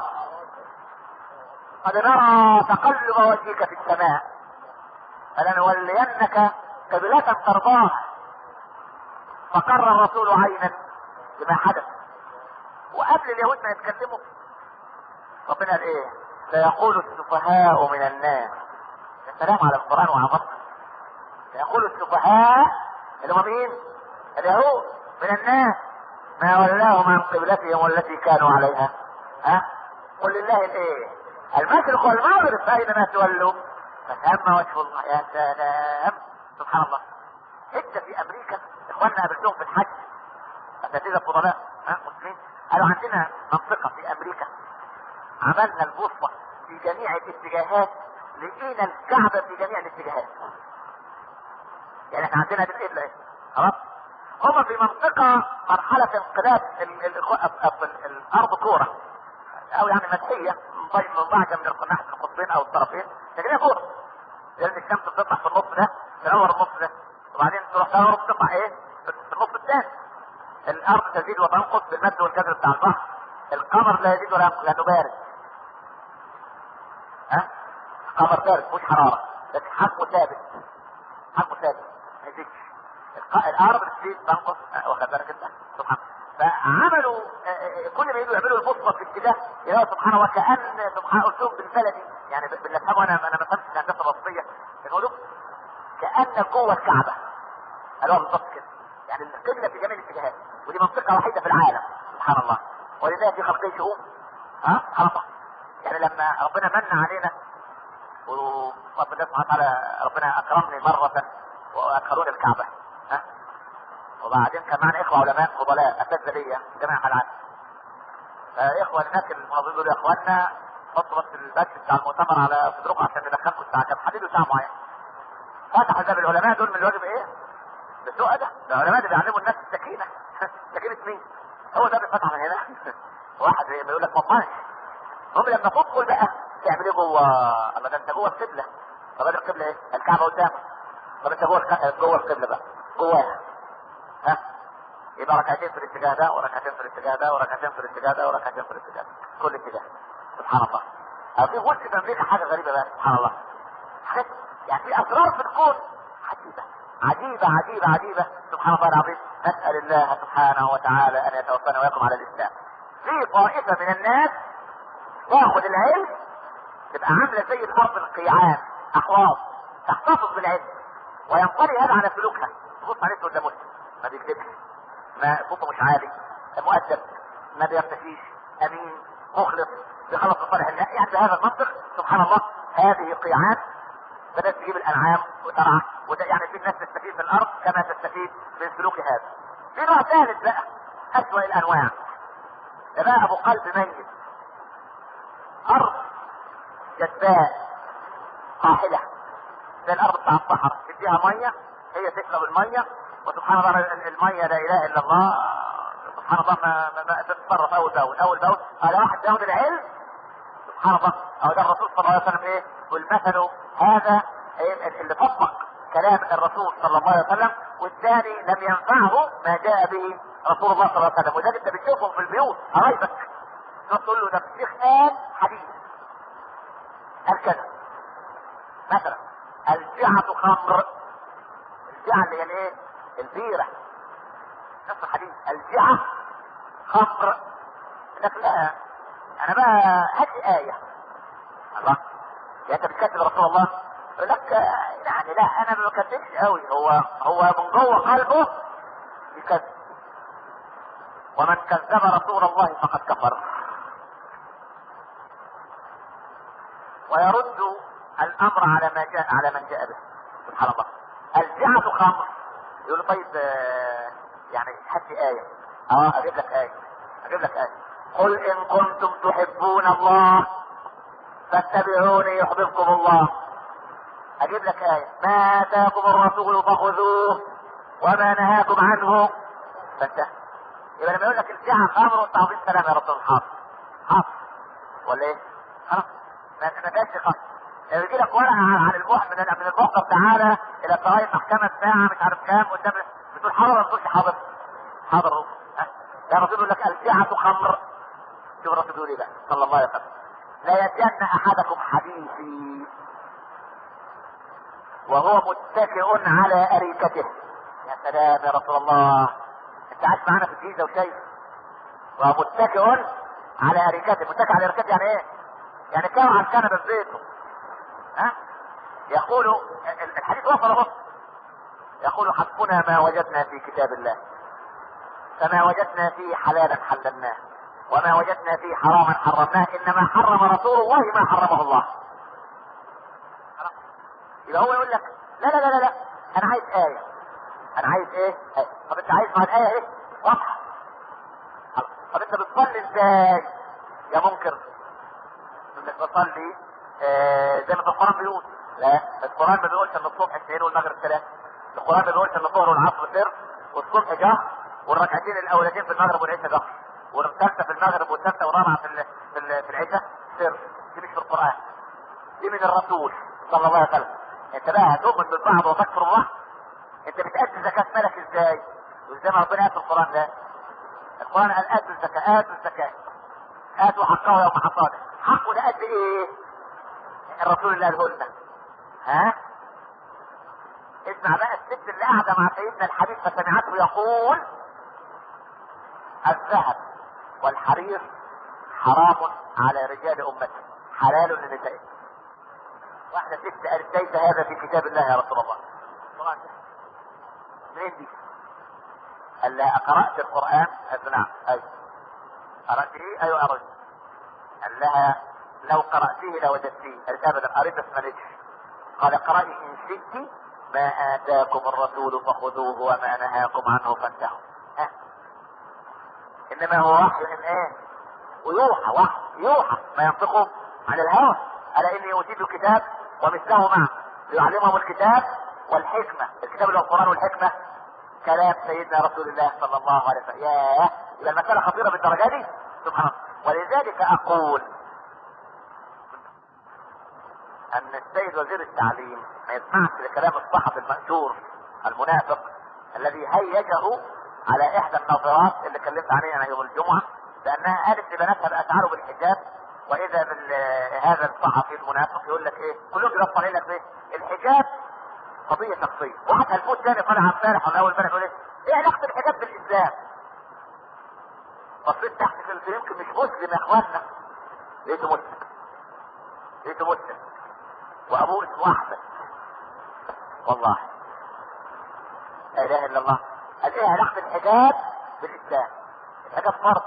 قد نرى تقلب وجهك في السماء فلنولينك قبلة ترضاها فقر الرسول عينا بما حدث وقبل اليهود ما يتكلموا ربنا قال ايه سيقول السفهاء من الناس يا سلام على القران وعظمته سيقول السفهاء اللي هم مين اليهود من الناس ما ولاهم عن قبلتهم والتي كانوا عليها ها قل لله الايه المشرق والمغرب فاينما تولوا فثم وجه الله يا سلام سبحان الله حتى في امريكا اخواننا قابلتهم في الحج اساتذه فضلاء ها مسلمين قالوا عندنا منطقه في امريكا عملنا البوصله في جميع الاتجاهات لقينا الكعبه في جميع الاتجاهات يعني احنا عندنا دي القبله ايه خلاص هم في منطقه مرحله انقلاب ال- ال- ال- ال- الارض كوره او يعني مسيحيه منبعجه من ناحيه القطبين او الطرفين لكن هي كوره لان الشمس بتطلع في النص ده تنور النص ده وبعدين تروح تنور تطلع ايه في النص الثاني الارض تزيد وتنقص بالمد والكسر بتاع البحر القمر لا يزيد ولا ينقص لانه بارد ها القمر بارد مش حراره لكن حجمه ثابت حجمه ثابت ما يزيدش الق- الارض بتزيد تنقص آه، واخد بالك انت سبحان فعملوا آه، آه، كل ما يجوا يعملوا البصمه في اتجاه يا سبحان الله كان سبحان قلت لهم بالبلدي يعني باللي افهمه انا انا ما فهمتش الهندسه البسيطيه يقولوا كانك جوه الكعبه قالوها بالظبط كده يعني القبله في جميع الاتجاهات ودي منطقه وحيده في العالم سبحان الله ولله في خلقه شؤون ها سبحان الله يعني لما ربنا من علينا و- رب الله سبحانه وتعالى ربنا اكرمني مره وادخلوني الكعبه ها وبعدين كان معنا اخوه علماء فضلاء اساتذه ليا في جامعه العالم فاخوه هناك المنظمين دول يا اخواننا حطوا بس البث بتاع المؤتمر على صدركم عشان ندخلكم الساعه كام حددوا ساعه معينه فتحوا باب العلماء دول من الواجب ايه؟ بالسوء ده ده العلماء اللي بيعلموا الناس السكينه سكينه مين؟ هو ده بيفتح من هنا واحد بيقول لك ما تطنش المهم لما تدخل بقى تعمل ايه جوه الله ده انت جوه القبله طب ادي القبله ايه؟ الكعبه قدامك طب انت جوه الك- جوه القبله بقى جواها ها يبقى ركعتين في الاتجاه ده وركعتين في الاتجاه ده وركعتين في الاتجاه ده وركعتين في الاتجاه ده كل اتجاه سبحان الله أو في غش في امريكا حاجه غريبه بقى سبحان الله حاجات يعني في اسرار في الكون عجيبه عجيبه عجيبه عجيبه سبحان الله العظيم نسال الله سبحانه وتعالى ان يتوفانا ويقم على الاسلام في طائفه من الناس تاخذ العلم تبقى عامله زي الارض القيعان احواض تحتفظ بالعلم وينطلي هذا على سلوكها تبص عليه تقول ده مسلم ما بيكذبش ما صوته مش عالي مؤدب ما بيرتشيش امين مخلص بيخلص لصالح الله يعني بهذا المنطق سبحان الله هذه قيعان بدات تجيب الانعام وترعى وده يعني في الناس تستفيد من الارض كما تستفيد من سلوك هذا. في نوع ثالث بقى اسوأ الانواع ده بقى ابو قلب ميت ارض جداء قاحله زي الارض بتاع الصحراء تديها ميه هي تشرب الميه وسبحان الله الميه لا اله الا الله سبحان الله ما, ما, ما تتصرف اول باول اول باول على واحد ياخد العلم سبحان الله او ده الرسول صلى الله عليه وسلم ايه والمثل هذا إيه اللي طبق كلام الرسول صلى الله عليه وسلم والثاني لم ينفعه ما جاء به رسول الله صلى الله عليه وسلم وذلك انت بتشوفهم في البيوت قرايبك تقول له ده الشيخ قال حديث قال كذا مثلا الجعة خمر الجعة اللي هي الايه؟ البيرة نفس الحديث الجعة خمر لك لا انا بقى هات آية الله يا انت بتكذب رسول الله يقول لك يعني لا انا ما بكذبش قوي هو هو من جوه قلبه بيكذب ومن كذب رسول الله فقد كفر ويرد الامر على ما جاء على من جاء به سبحان الله الجعة خمر يقول له طيب آه، يعني هات لي آية اه اجيب لك آية اجيب لك آية قل ان كنتم تحبون الله فاتبعوني يحببكم الله اجيب لك آية ما اتاكم الرسول فخذوه وما نهاكم عنه فانتهى يبقى لما يقول لك الجعة خمر وانت عظيم سلام يا رسول حاضر حاضر ولا ايه؟ خلاص ما ما فيهاش خالص يجي لك ورقه عن عن المح من من المحضر تعالى الى قضايا محكمه ساعه مش عارف كام قدام بتقول حاضر ولا بتقولش حاضر؟ حاضر هو يا رسول يقول لك الجعة خمر شوف الرسول بيقول ايه بقى صلى الله عليه وسلم لا يتجن احدكم حديثي وهو متكئ على اريكته يا سلام يا رسول الله انت عايش معانا في الجيزه وشايف وهو متكئ على اريكته متكئ على اريكته يعني ايه؟ يعني كان على الكنبه في بيته ها يقول الحديث وصل اهو يقول حسبنا ما وجدنا في كتاب الله فما وجدنا فيه حلالا حللناه وما وجدنا فيه حراما حرمناه انما حرم رسول الله ما حرمه الله خلاص. يبقى هو يقول لك لا لا لا لا, لا. انا عايز آية انا عايز ايه؟ آية. طب انت عايز مع الآية ايه؟ واضحة خلاص. طب انت بتصلي ازاي؟ يا منكر انك بتصلي آه زي ما في القرآن بيقول لا القرآن ما بيقولش ان الصبح اثنين والمغرب ثلاثة القرآن ما بيقولش ان الظهر والعصر سر والصبح جهر والركعتين الاولتين في المغرب والعشاء جهر والثالثة في المغرب والثالثة والرابعة في ال- في ال- في العشاء سر دي مش في القرآن دي من الرسول صلى الله عليه وسلم انت بقى هتؤمن بالبعض وتكفر الله انت بتأدي زكاة مالك ازاي وازاي ما ربنا قال في القرآن ده القرآن قال آتوا الزكاة آتوا الزكاة آتوا حقه يوم حصاده حقه ده قد ايه الرسول اللي قاله لنا ها اسمع بقى الست اللي قاعدة مع سيدنا الحبيب فسمعته يقول الذهب والحرير حرام على رجال امتي حلال لنسائه واحدة ست قالت ليس هذا في كتاب الله يا رسول الله طبعا منين دي؟ قال لها قرأت القرآن؟ قالت له نعم أيوه قرأت ايه؟ أيوه قرأت قال لها لو قرأتيه لوجدتيه قالت أبدا قريت بس ما لقيتش قال اقرأي ان شئت ما اتاكم الرسول فخذوه وما نهاكم عنه فانتهوا ها. انما هو وحي من ايه ويوحى وحي يوحى ما ينطقه عن الهوى الا اني اوتيت الكتاب ومثله معه ليعلمهم الكتاب والحكمه الكتاب اللي هو القران والحكمه كلام سيدنا رسول الله صلى الله عليه وسلم ياه يبقى المساله خطيره بالدرجه دي سبحان الله ولذلك اقول ان السيد وزير التعليم ما يسمعش لكلام الصحفي المأجور المنافق الذي هيجه على احدى الناظرات اللي كلمت عليها انا يوم الجمعه لانها قالت لبناتها باسعاره بالحجاب واذا بال هذا الصحفي المنافق يقول لك ايه كلهم بيبقوا طالعين لك ايه الحجاب قضيه شخصيه واحد هلفوت تاني طالع امبارح ولا اول امبارح يقول ايه ايه علاقه الحجاب بالاسلام بصيت تحت في يمكن مش مسلم يا اخوانا لقيته مسلم لقيته مسلم وابوه اسمه احمد والله لا اله الا الله قال ايه علاقه الحجاب بالاسلام الحجاب فرض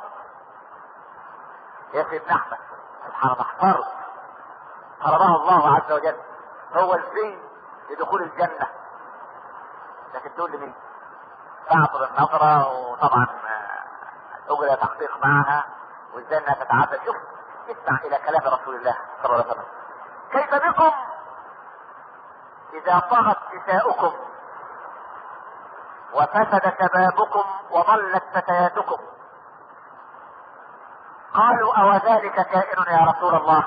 يا سيدنا احمد سبحان الله فرض فرضه الله عز وجل هو الزي لدخول الجنه لكن تقول لي مين تعطر النظره وطبعا اجرى تحقيق معها وازاي انها تتعدى شوف اسمع الى كلام رسول الله صلى الله عليه وسلم كيف بكم اذا طغت نساؤكم وفسد شبابكم وضلت فتياتكم قالوا او ذلك كائن يا رسول الله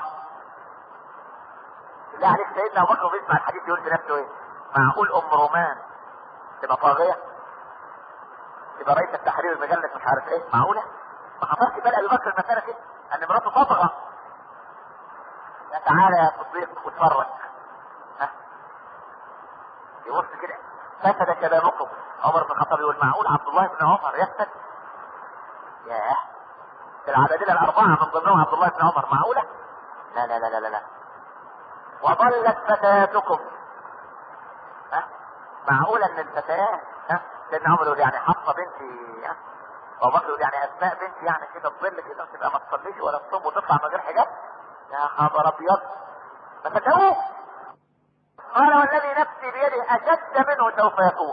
لا عليك سيدنا ابو بكر بيسمع الحديث يقول في نفسه ايه معقول ام رومان تبقى طاغيه تبقى رئيس التحرير المجلة مش عارف ايه معقولة ما خطرش بال ابي بكر المسألة كده ان مراته تطغى يا تعالى يا صديق واتفرج ها يبص كده فسد شبابكم عمر بن الخطاب يقول معقول عبد الله بن عمر يفسد ياه العبادلة الأربعة من ضمنهم عبد الله بن عمر معقولة؟ لا لا لا لا لا, لا. وضلت فتياتكم ها معقولة ان الفتيات ها سيدنا عمر يقول يعني حفصة بنتي ها وابو بكر يقول يعني اسماء بنتي يعني كده تظل كده تبقى ما تصليش ولا تصوم وتطلع من غير حجاب يا خبر ابيض ففتوه قال والذي نفسي بيده اشد منه سوف يكون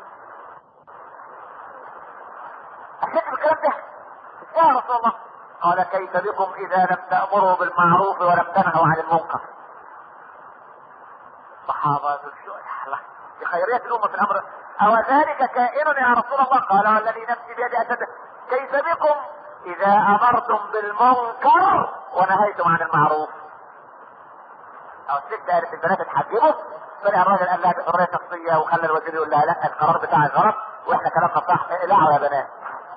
اشد بالكلام ده يا رسول الله قال كيف بكم اذا لم تامروا بالمعروف ولم تنهوا عن المنكر صحابه شو بخيرية الأمة في الأمر أو ذلك كائن يا رسول الله قال والذي نفسي بيد أسد كيف بكم إذا أمرتم بالمنكر ونهيتم عن المعروف أو الست قالت البنات اتحجبوا طلع الراجل قال لها حرية شخصية وخلى الوزير يقول لها لا القرار بتاعك غلط واحنا كلامنا صح اقلعوا يا بنات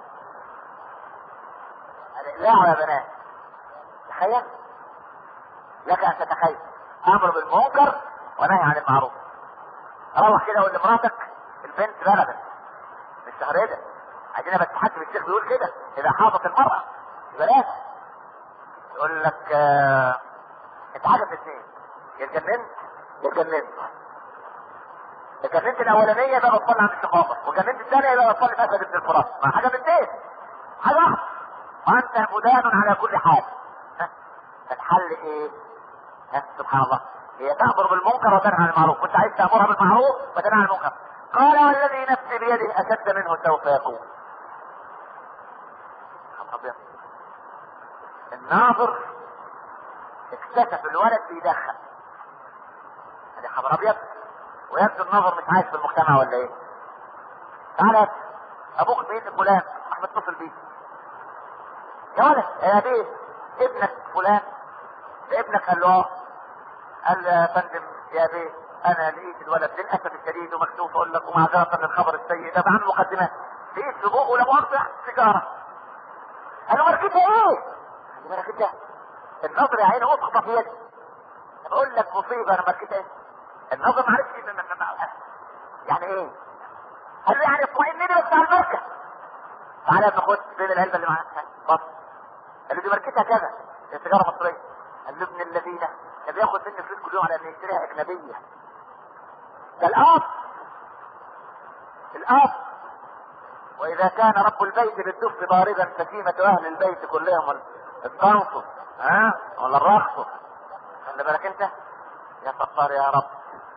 اقلعوا يا بنات تخيل لك ان تتخيل امر بالمنكر ونهي عن المعروف روح كده قول لمراتك البنت بلدت مش تهريده عايزينها بس حد الشيخ بيقول كده اذا حاضت المرأة بلاش يقول لك آه انت حاجة في اثنين يا اتجننت يا اتجننت اتجننت الاولانية يبقى بتصلي عند الشقاقة واتجننت الثانية يبقى بتصلي في اسد ابن الفرات ما حاجة من اثنين حاجة واحدة وانت مدان على كل حال ها الحل ايه؟ ها سبحان الله هي تأمر بالمنكر وتنهى عن المعروف وانت عايز تأمرها بالمعروف وتنهى عن المنكر قال والذي نفسي بيده أشد منه سوف يكون أبيض الناظر اكتشف الولد بيدخن هذا خبر ابيض ويبدو الناظر مش عايش في المجتمع ولا ايه تعالى ابوك مين فلان احمد اتصل بيه يا ولد يا بيه ابنك فلان ده ابنك قال له اه قال يا فندم يا بيه انا لقيت الولد للاسف الشديد ومكتوب اقول لك ومعذره للخبر السيء ده عن مقدمات لقيت في بقه ولا مؤاخذه سيجاره قال له ماركتها ايه؟ قال له ماركتها النظر يا عيني اسقط في يدي بقول لك مصيبه انا ماركتها ايه؟ النظر ما عرفش من- من- من- يعني ايه؟ قال له يعني اطمئن لي بس على الماركه تعالى يا ابن خد بين العلبه اللي معاك بص قال له دي ماركتها كذا هي سيجاره مصريه قال له ابن الذين ده بياخد مني فلوس كل يوم على انه يشتريها اجنبيه ده الاب الاب واذا كان رب البيت بالدف ضاربا فسيمة اهل البيت كلهم الطنط ها ولا الرقص خلي بالك انت يا ستار يا رب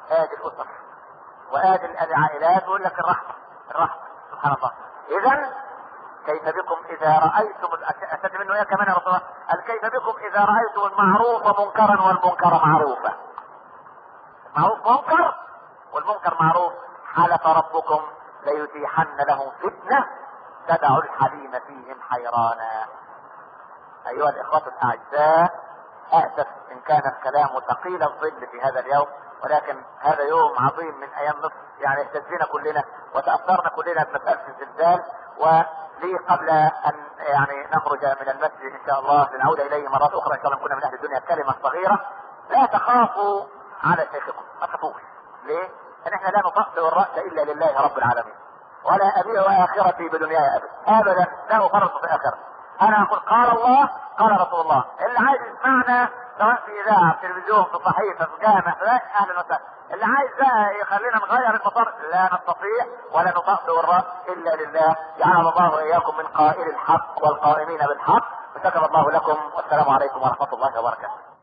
وادي العائلات ويقول لك الرحمه الرحمه سبحان الله اذا كيف بكم اذا رايتم اشد منه ايه كمان يا رسول الله قال كيف بكم اذا رايتم المعروف منكرا والمنكر معروفا معروف منكر والمنكر معروف حلف ربكم ليتيحن لهم فتنه تدع الحليم فيهم حيرانا ايها الاخوه الاعزاء اسف ان كان الكلام ثقيل الظل في هذا اليوم ولكن هذا يوم عظيم من ايام مصر يعني اهتزينا كلنا وتاثرنا كلنا بمساله الزلزال ولي قبل ان يعني نخرج من المسجد ان شاء الله لنعود اليه مرات اخرى ان شاء الله كنا من اهل الدنيا كلمه صغيره لا تخافوا على شيخكم ما تخافوش ليه؟ ان احنا لا نطأطئ الراس الا لله رب العالمين ولا ابيع اخرتي بدنياي ابدا ابدا لا افرط في اخرتي انا اقول قال الله قال رسول الله اللي عايز يسمعنا سواء في اذاعه في تلفزيون في صحيفه في جامع في اهلا وسهلا اللي عايز بقى يخلينا نغير المسار لا نستطيع ولا نطأطئ الراس الا لله جعل الله واياكم من قائل الحق والقائمين بالحق وشكر الله لكم والسلام عليكم ورحمه الله وبركاته